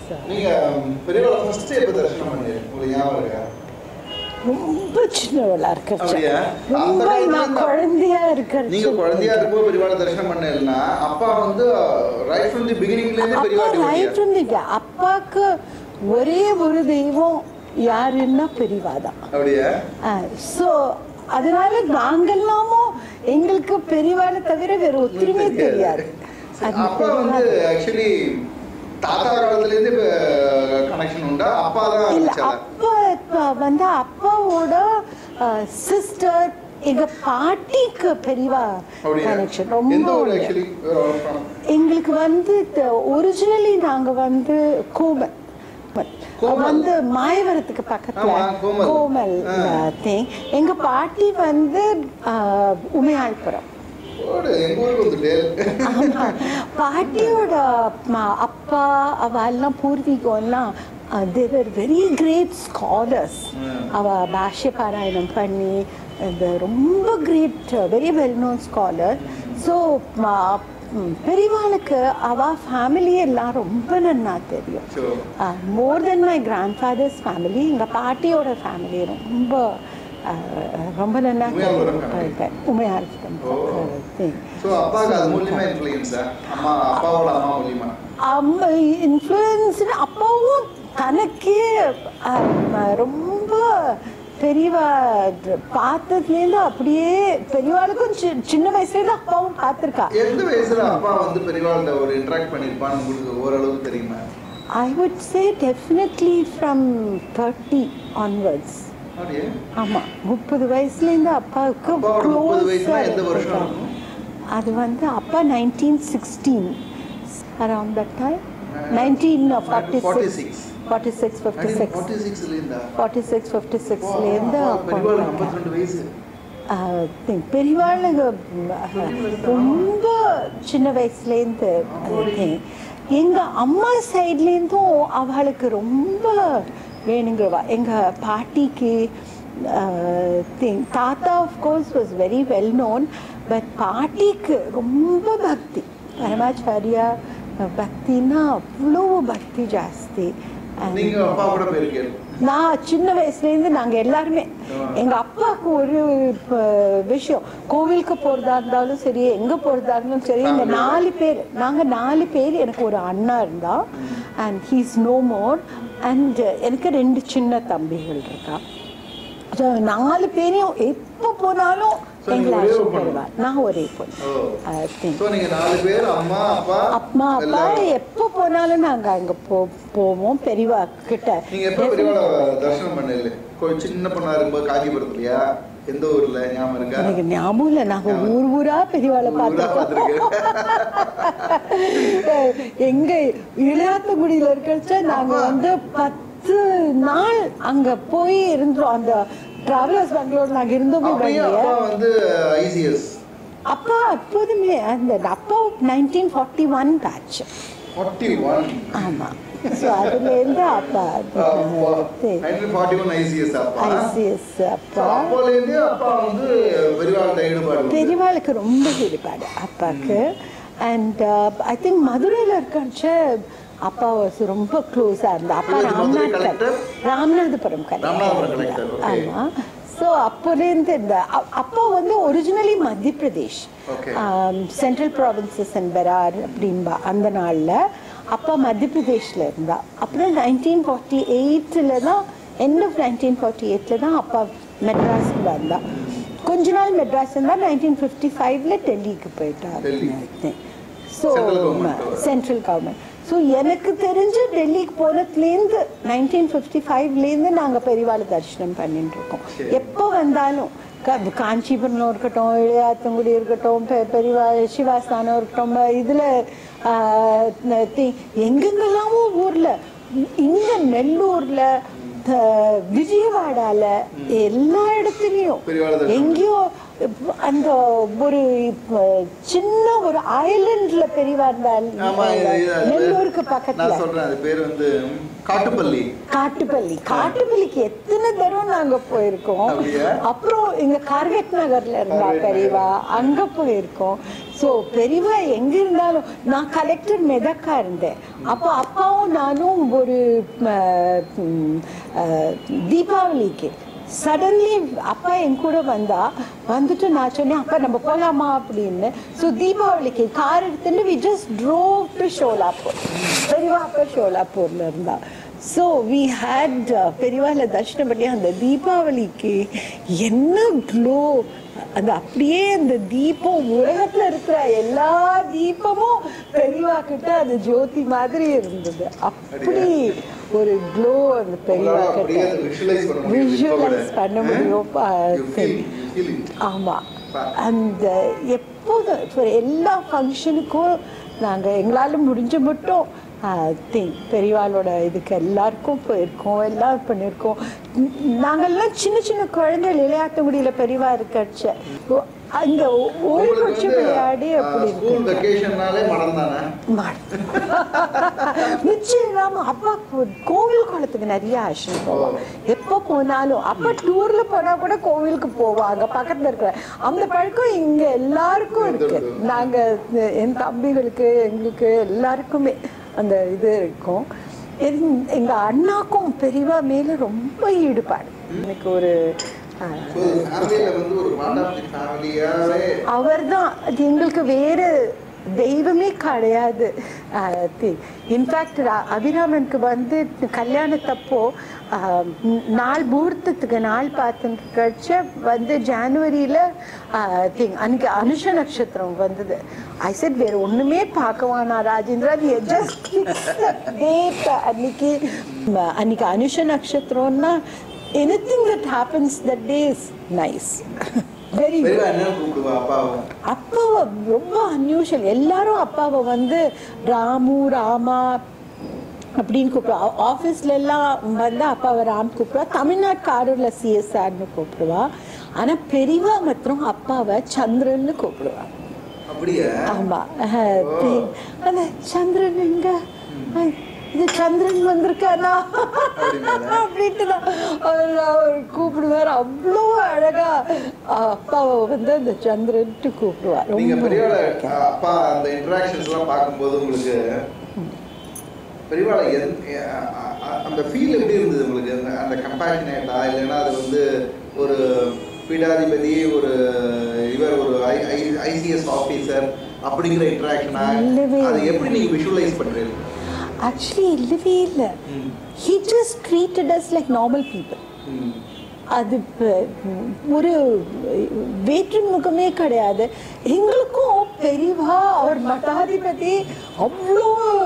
நீங்க பெரியவள ஃபர்ஸ்ட் எப்ப தரிசனம் பண்ணீங்க உங்களுக்கு ஞாபகம் இருக்கா ரொம்ப சின்னவளா இருக்கிற அப்படியா? அந்த ரொம்ப காலத்துல நான் தான் குழந்தையா இருக்கிற நீங்க குழந்தையா இருக்கும்போது பெரியவாள தரிசனம் பண்ணீங்கன்னா அப்பா வந்து ரைட் ஃப்ரம் தி பிகினிங்ல இருந்து அப்பா பெரியவாட்டி ரைட் இருந்தீங்க அப்பாக்கு ஒரே ஒரு தெய்வம் யாருன்னா பெரியவாதான் அப்படியா ஸோ அதனால நாங்கெல்லாமும் எங்களுக்கு பெரியவாளை தவிர வேற ஒத்துருமே தெரியாது அது அப்பா வந்து ஆக்சுவலி தாத்தா காலத்துல இருந்து கனெக்ஷன் உண்டா அப்பா தான் இல்ல ஆரம்பிச்சாரா அப்பா இப்ப வந்து அப்பாவோட சிஸ்டர் எங்க பாட்டிக்கு பெரியவா அப்படியா கனெக்ஷன் எந்த ரொம்ப ஊர் உண்டு. ஆக்சுவலி எங்களுக்கு வந்து ஒரிஜினலி நாங்க வந்து கோமல் கோமல். வந்து மாயவரத்துக்கு பக்கத்துல ஆமா, கோமல். கோமல் ஆ. thing. எங்க பாட்டி வந்து ஆஹ், உமையாள்புரம் ஓடு எங்க ஊருக்கு வந்துட்டு ஆமா. பாட்டியோட ம- அப்பா அவ எல்லாம் பூர்வீகம் எல்லாம் தேவர் வெரி கிரேட் ஸ்காலர்ஸ் ம். அவ பாஷ்ய பாராயணம் பண்ணி இந்த ரொம்ப great very well known scholar so பெரியவாளுக்கு அவ ஃபேமிலி எல்லாம் ரொம்ப நன்னா தெரியும் so more then my grandfather's family எங்கள் பாட்டியோட ஃபேமிலி ரொம்ப அஹ், ரொம்ப நல்லா உமையாள்புரம் தெரியும் உமையாள்புரம் ஓ. thing. ஸோ அப்பாவுக்கு அது மூலியமா இன்ஃப்ளூயன்ஸா அம்மா அப்பாவோட அம்மா மூலியமா அம்மா இன்ஃப்ளூயன்ஸ் அப்பாவும் தனக்கே அஹ், ரொம்ப பெரியவா பார்த்ததுலேருந்து அப்படியே பெரியவாளுக்கும் சி- சின்ன வயசுலேருந்து அப்பாவும் பார்த்துருக்கா எந்த வயசுல அப்பா வந்து பெரியவாள்கிட்ட ஒரு இன்டராக்ட் பண்ணிருப்பான்னு உங்களுக்கு ஓரளவுக்கு தெரியுமா I would say definitely from thirty onwards அப்படியே ஆமா முப்பது வயசுலேருந்து அப்பாவுக்கு அப்பாவோட முப்பது வயசுனா close-ஆ எந்த வருஷம் இருக்காங்க. இருக்கும்? அது வந்து அப்பா nineteen sixteen around that time nineteen forty 46. Six forty six fifty six forty சிக்ஸ்ல இருந்தா ஃபார்ட்டி சிக்ஸ் ஃபிஃப்டி சிக்ஸ்லேருந்து பெரியவாள் ஐம்பத்தி ரெண்டு வயசு பெரியவாளுங்க ரொம்ப சின்ன வயசுலேருந்து எங்க அம்மா சைட்லேருந்தும் அவளுக்கு ரொம்ப வேணுங்கிறவா எங்க பாட்டிக்கு அஹ், thing. தாத்தா of course was very well known but பாட்டிக்கு ரொம்ப பக்தி பரமாச்சாரியா பக்தின்னா அவ்வளோ பக்தி ஜாஸ்தி And- நீங்க அப்பா கூட போயிருக்கீங்க நான் சின்ன வயசுலேருந்து நாங்கள் எல்லாருமே எங்கள் அப்பாவுக்கு ஒரு இப்ப, விஷயம் கோவிலுக்கு போகிறதா இருந்தாலும் சரி எங்கே போகிறதா இருந்தாலும் சரி இந்த நாலு பேர் நாங்கள் நாலு பேர் எனக்கு ஒரு அண்ணா இருந்தா and he's no more and எனக்கு ரெண்டு சின்ன தம்பிகள் இருக்கா ஸோ நாலு பேரையும் எப்போ போனாலும் So, நீங்க எங்களை ஒரே ஒரு அழைச்சிட்டு பொண்ணு? வருவார் நான் ஒரே பொண்ணு ஓ I think. ஸோ நீங்க நாலு பேர் அம்மா அப்பா அம்மா அப்பா எல்லாரும். எப்போ போனாலும் நாங்கள் அங்கே போ போவோம் பெரியவா கிட்ட நீங்க எப்ப பெரியவாள தரிசனம் பண்ணல கொஞ்சம் சின்ன பொண்ணா இருக்கும்போது காஞ்சிபுரத்துலயா எந்த ஊர்ல ஞாபகம் இருக்கா எனக்கு ஞாபகம் இல்லை நாங்க ஊர் ஊரா பெரியவாளை ஊரா பார்த்துருக்கோம் பார்த்திருக்கேன். எங்க இளையாத்தங்குடியில இருக்கச்ச நாங்க வந்து பத்து நாள் அங்க போய் இருந்தோம் அந்த டிராவலர்ஸ் பெங்களூர் நாங்க இருந்தோமே அப்படியே வழிய. அப்பா வந்து ஐசிஎஸ் அப்பா எப்போதுமே அந்த அப்பா nineteen forty one batch forty one ஆமா ஸோ அதுல இருந்து அப்பா நைன்டீன் ஃபார்ட்டி ஒன் ஐசிஎஸ் அப்பா ஐசிஎஸ் So, அப்பா அப்போலேருந்தே அப்பா வந்து பெரியவாள்கிட்ட ஈடுபாடு உண்டு. பெரியவாளுக்கு ரொம்ப ஈடுபாடு அப்பாவுக்கு அண்ட் ஐ திங்க் மதுரையில் இருக்கச்ச அப்பா was ரொம்ப க்ளோஸாக இருந்தா அப்பா இது Madurai Ramnath collector? Ramanathapuram Ramanathapuram collector collector, okay. ஆமாம் ஸோ அப்போலேருந்து இந்த அ- அப்பா வந்து originally Madhya Pradesh Okay. Central provinces and Berar அப்படின்பா அந்த நாளில் அப்பா மத்திய பிரதேஷில் இருந்தா அப்புறம் நைன்டீன் ஃபார்ட்டி எயிட்டில் தான் எண்ட் ஆஃப் நைன்டீன் ஃபார்ட்டி எயிட்டில் தான் அப்பா மெட்ராஸ்க்கு வந்தா கொஞ்ச நாள் மெட்ராஸ் இருந்தால் நைன்டீன் ஃபிஃப்டி ஃபைவ்ல டெல்லிக்கு போயிட்டார் Delhi. So Central government. Central government so எனக்கு தெரிஞ்சு டெல்லிக்கு போனதுலேருந்து நைன்டீன் ஃபிஃப்டி ஃபைவ்லேருந்து நாங்கள் பெரியவாளை தரிசனம் பண்ணிட்டு இருக்கோம் சரி. எப்போ வந்தாலும் க- காஞ்சிபுரம் இருக்கட்டும் இளையாத்தங்குடி இருக்கட்டும் பெ- பெரியவா சிவாஸ்தானம் இருக்கட்டும் இதில் எங்கெங்கெல்லாமோ ஊரில் இங்கே நெல்லூரில் விஜயவாடால எல்லா இடத்துலையும் பெரியவாளை தரிசனம் எங்கேயோ இப்ப அந்த ஒரு இப்ப சின்ன ஒரு ஐலண்ட்ல பெரியவா இருந்தால் ஆமா இது- இது அது பேர்- நெல்லூருக்கு பக்கத்துல நான் சொல்றேன் அது பேர் வந்து காட்டுப்பள்ளி காட்டுப்பள்ளி காட்டுப்பள்ளிக்கு எத்தனை தடவை நாங்க போயிருக்கோம் அப்படியா? அப்புறம் இங்க கார்வெட் நகர்ல இருந்தா கார்வெட் பெரியவா அங்க போயிருக்கோம் சோ பெரியவா எங்க இருந்தாலும் நான் கலெக்டர் மெதக்கா இருந்தேன் அப்போ அப்பாவும் நானும் ஒரு ம, ம், அஹ், தீபாவளிக்கு சடன்லி அப்பா என் கூட வந்தா வந்துட்டு நான் சொன்னேன் அப்பா நம்ம போலாமா அப்படின்னு ஸோ தீபாவளிக்கு கார் எடுத்துட்டு we just drove to Sholapur பெரியவா அப்பா ஷோலாப்பூர்ல இருந்தா ஸோ வி ஹேட் பெரியவால தர்ஷனம் பண்ணி அந்த தீபாவளிக்கு என்ன க்ளோ அந்த அப்படியே அந்த தீபம் உலகத்துல இருக்கிற எல்லா தீபமும் பெரியவா கிட்ட அது ஜோதி மாதிரி இருந்தது அப்படி ஒரு க்ளோ அந்த பெரியவா உங்களால அப்படியே கிட்ட visualize பண்ண முடியுது இப்ப கூட. விஷுவலைஸ் பண்ண முடியும் பா- You feel, you feel it. ஆமா பா. அந்த எப்போதும் இப்போ எல்லா ஃபங்க்ஷனுக்கும் நாங்க எங்களால முடிஞ்ச மட்டும் திங் பெரியவாளோட இதுக்கு எல்லாருக்கும் போயிருக்கோம் எல்லாம் பண்ணியிருக்கோம் ந- நாங்கெல்லாம் சின்ன சின்ன குழந்தை விளையாட்டுங்குடியில பெரியவா இருக்கச்ச அந்த ஓடி உங்களுக்கு பிடிச்சி வந்து, விளையாடி ஆ, அப்படி ஸ்கூல் இருக்கு வெக்கேஷன்னாலே மடம் தானே நிச்சயம் அப்பா கோ- கோவில் குளத்துக்கு நிறைய ஆசனம் போவாங்க எப்போ போனாலும் அப்பா டூர்ல போனா கூட கோவிலுக்கு போவாங்க பக்கத்துல இருக்கிற அந்த பழக்கம் இங்க எல்லாருக்கும் இருக்கு நாங்க இந்த- என் தம்பிகளுக்கு எங்களுக்கு எல்லாருக்குமே அந்த இது இருக்கும் என்- எங்க அண்ணாக்கும் பெரியவா மேல ரொம்ப ஈடுபாடு எனக்கு ஒரு ஆஹ், ஸோ ஃபேமிலியில வந்து ஒரு பார்ட் ஆஃப் தி ஃபேமிலியாவே அவர்தான் அது எங்களுக்கு வேற தெய்வமே கிடையாது இன்ஃபேக்ட் அபிராமனுக்கு வந்து கல்யாணத்தப்போ ஆஹ், ந- நாள் முகூர்த்தத்துக்கு நாள் பார்த்துட்டு கழிச்சு வந்து ஜான்வரியில திங் அன்னைக்கு அனுஷ நட்சத்திரம் வந்தது ஐ செட் வேற ஒண்ணுமே பார்க்க வேணாம் ராஜேந்திரா ஜஸ்ட் டேட் அன்னைக்கு ம- அன்னைக்கு அனுஷ நட்சத்திரம்னா anything that happens that day is nice very பெரியவா என்ன கூப்பிடுவா அப்பாவும் அப்பாவை ரொம்ப அன்யூஷுவல் எல்லாரும் அப்பாவை வந்து ராமு ராமா அப்படின்னு கூப்பிடுவா ஆஃபீஸ்ல எல்லாம் வந்து அப்பாவை ராம் கூப்பிடுவா தமிழ்நாட்டுக்காரர்ல சிஎஸ்ஆர்னு கூப்பிடுவா ஆனா பெரியவா மாத்திரம் அப்பாவை சந்திரன்னு கூப்பிடுவா அப்படியா ஆமா அஹ், பி- அந்த சந்திரன் எங்க அஹ், இது சந்திரன் வந்திருக்கானா அப்படின்ட்டு தான் அவர் அவர் கூப்பிடுவார் அவ்வளோ அழகா அஹ், அப்பாவை வந்து அந்த சந்திரன்ட்டு கூப்பிடுவார் நீங்க ரொம்ப பெரியவாள அப்பா அந்த இன்டராக்ஷன்ஸ் எல்லாம் பார்க்கும்போது உங்களுக்கு பெரியவாள எந்த- அ- அ- அந்த ஃபீல் எப்படி இருந்தது உங்களுக்கு அந்த அந்த கம்பேஷனேட்டா இல்லைன்னா அது வந்து ஒரு பீடாதிபதி ஒரு இவர் ஒரு ஐசிஎஸ் ஆஃபீஸர் அப்படிங்கிற இன்டராக்ஷனா இல்லவே அது இல்லை. எப்படி நீங்க விஷுவலைஸ் பண்றீங்க ஆக்சுவலி இல்லவே இல்லை he just treated as like normal people hmm. அது ப- ஒரு வேற்றுமுகமே கிடையாது எங்களுக்கும் பெரியவா அவர் மட்டாதிபதி அவ்வளோ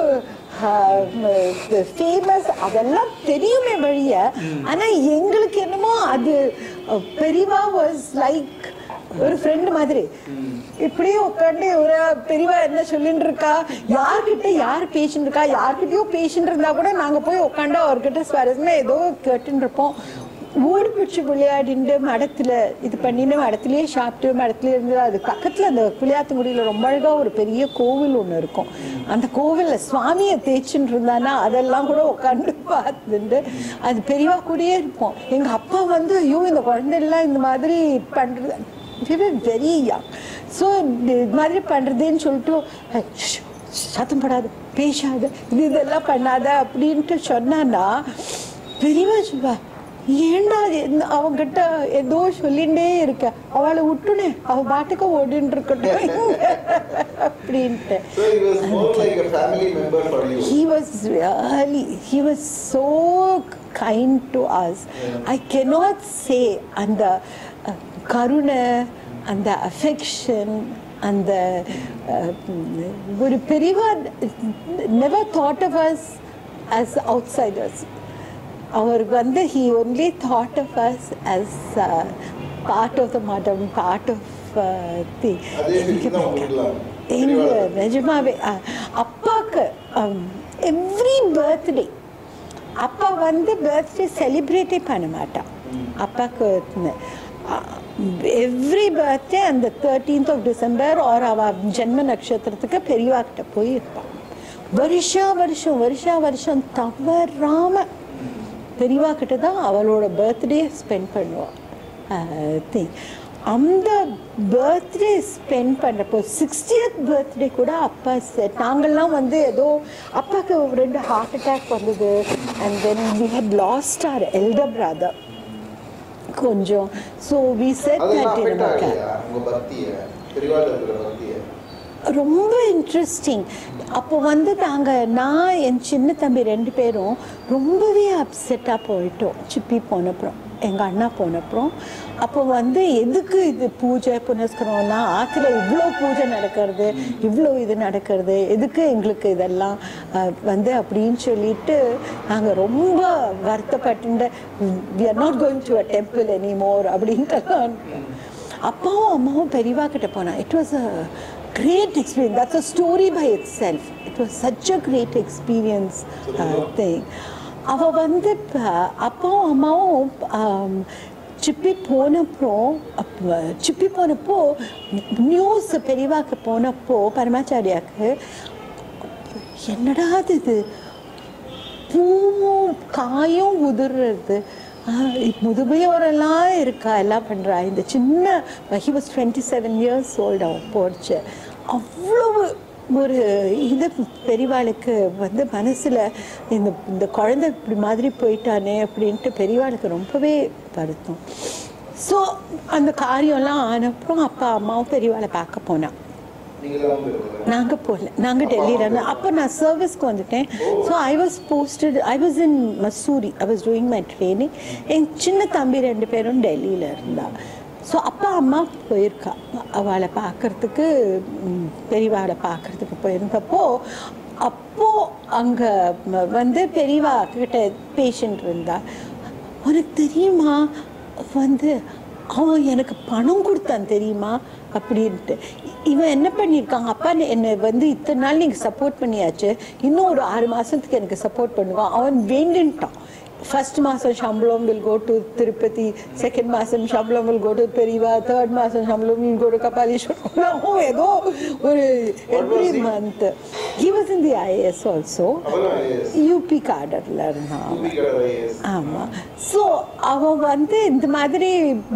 ஃபேமஸ் அதெல்லாம் தெரியுமே வழிய ஆனா எங்களுக்கு என்னமோ அது அஹ், பெரியவா வாஸ் லைக் ஒரு ஃப்ரெண்ட் மாதிரி இப்படியே உட்காந்து ஒரு பெரியவா என்ன சொல்லிட்டு இருக்கா யார்கிட்ட யார் பேசிட்டு இருக்கா யார்கிட்டயோ பேசிட்டு இருந்தா கூட நாங்க போய் உட்காந்து அவர்கிட்ட சுவாரஸ்யமா ஏதோ கேட்டுன்னு இருப்போம் ஓடி பிடிச்சி விளையாடிண்டு மடத்துல இது பண்ணிட்டு மடத்துலயே சாப்பிட்டு மடத்துல இருந்து அது பக்கத்துல அந்த புளியாத்துங்குடியில ரொம்ப அழகா ஒரு பெரிய கோவில் ஒண்ணு இருக்கும் அந்த கோவில்ல சுவாமியை தேய்ச்சின்னு இருந்தானா அதெல்லாம் கூட உட்காந்து பார்த்துட்டு அது பெரியவா கூடயே இருப்போம் எங்க அப்பா வந்து ஐயோ இந்த குழந்தைலாம் இந்த மாதிரி பண்றது வெரி யங் ஸோ இது மாதிரி பண்றதுன்னு சொல்லிட்டு "ஐய், ஷ், சத்தம் படாது பேசாத இது இதெல்லாம் பண்ணாத அப்படின்ட்டு சொன்னான்னா பெரியவா சொல்வா ஏண்டா என்ன- அவங்கிட்ட ஏதோ சொல்லிண்டே இருக்க அவளை விட்டுனே அவ பாட்டுக்கு ஓடின்னு இருக்கட்டும் அப்படின்ட்டு So he was more like a family member for you. he was really he was so kind to us i cannot say and the uh, karuna and the affection and the uh, ஒரு பெரியவா never thought of us as outsiders அவருக்கு வந்து he only thought of us as uh, part of the madam part of uh, the அதே feel தான் உங்களுக்குலாம். எங்க பெரியவா. நிஜமாவே அ, அப்பாக்கு எவ்ரி பர்த்டே அப்பா வந்து பர்த்டே செலிப்ரேட்டே பண்ண மாட்டான் அப்பாக்கு எவ்ரி பர்த்டே அந்த தேர்ட்டீன்த் ஆஃப் டிசம்பர் ஆர் அவ ஜென்ம நட்சத்திரத்துக்கு பெரியவா கிட்ட போய் இருப்பான் வருஷா வருஷம் வருஷா வருஷம் தவறாம பெரியவா கிட்ட தான் அவளோட பர்த்டே ஸ்பெண்ட் பண்ணுவாள் திங் அந்த பர்த்டே ஸ்பெண்ட் பண்ணுறப்போ சிக்ஸ்டியத் பர்த்டே கூட அப்பா செட் நாங்கள்லாம் வந்து ஏதோ அப்பாவுக்கு ஒரு ரெண்டு ஹார்ட் அட்டாக் வந்தது and then we had lost our elder brother கொஞ்சம் ஸோ வி செட் அதெல்லாம் தட் affect இன் ஆகலையா உங்க பக்தியை பெரியவாள் இருக்கிற பக்தியை ரொம்ப இன்ட்ரெஸ்டிங் அப்போ வந்து நாங்கள் நான் என் சின்ன தம்பி ரெண்டு பேரும் ரொம்பவே அப்செட்டாக போயிட்டோம் சிப்பி போனப்புறம் எங்கள் அண்ணா போனப்புறம் அப்போ வந்து எதுக்கு இது பூஜை புனஸ்கரம்னா ஆற்றுல இவ்வளோ பூஜை நடக்கிறது இவ்வளோ இது நடக்கிறது எதுக்கு எங்களுக்கு இதெல்லாம் அஹ், வந்து அப்படின்னு சொல்லிட்டு நாங்கள் ரொம்ப வருத்தப்பட்டு we are not going to a temple anymore அப்படின்ட்டு அப்பாவும் அம்மாவும் பெரியவா கிட்ட போனா it was a great experience that's a story by itself it was such a great experience thing அவ வந்து ப- அப்பாவும் அம்மாவும் ஆம், சிப்பி போனப்புறம் அப்ப சிப்பி போனப்போ நியூஸ் பெரியவாக்கு போனப்போ பரமாச்சாரியாக்கு என்னடா இது இது பூவும் காயும் உதிர்றது ஆஹ் முதுமையோரெல்லாம் இருக்கா எல்லாம் பண்ணுறா இந்த சின்ன he was twenty seven years old அவன் போச்சு அவ்வளவு ஒரு இது பெரியவாளுக்கு வந்து மனசில் இந்த இந்த குழந்தை இப்படி மாதிரி போயிட்டானே அப்படின்ட்டு பெரியவாளுக்கு ரொம்பவே வருத்தம் ஸோ அந்த காரியம்லாம் ஆனப்புறம் அப்பா அம்மாவும் பெரியவாளை பார்க்க போனான் நீங்களாம் போயிருக்கீங்க நாங்கள் போகல நாங்கள் டெல்லியில் இருந்தோம் அப்போ நான் சர்வீஸ்க்கு வந்துட்டேன் so I was posted I was in Mussoorie I was doing my training என் சின்ன தம்பி ரெண்டு பேரும் டெல்லியில் இருந்தா ஸோ அப்பா அம்மா போயிருக்கா அவளை பார்க்கறதுக்கு ம், பெரியவாளை பார்க்கறதுக்கு போயிருந்தப்போ அப்போ அங்கே வந்து பெரியவா கிட்ட பேஷண்ட் இருந்தா உனக்கு தெரியுமா வந்து அவன் எனக்கு பணம் கொடுத்தான் தெரியுமா அப்படின்ட்டு இ- இவன் என்ன பண்ணியிருக்கான் அப்பா நீ- என்னை வந்து இத்தனை நாள் நீங்கள் சப்போர்ட் பண்ணியாச்சு இன்னும் ஒரு ஆறு மாதத்துக்கு எனக்கு சப்போர்ட் பண்ணுவான் அவன் வேண்டுன்ட்டான் ஃபர்ஸ்ட் மாதம் சம்பளம் will go to Tirupati second மாதம் சம்பளம் வில் கோ டு பெரியவா தேர்ட் மாதம் சம்பளம் வில் கோ டு கபாலீஸ்வரம் ஏதோ ஒரு every month he was in the IAS also அவரும் IAS. யூபி கார்டரில் இருந்தான் யூபி கடை IAS. ஆமாம் ஸோ அவன் வந்து இந்த மாதிரி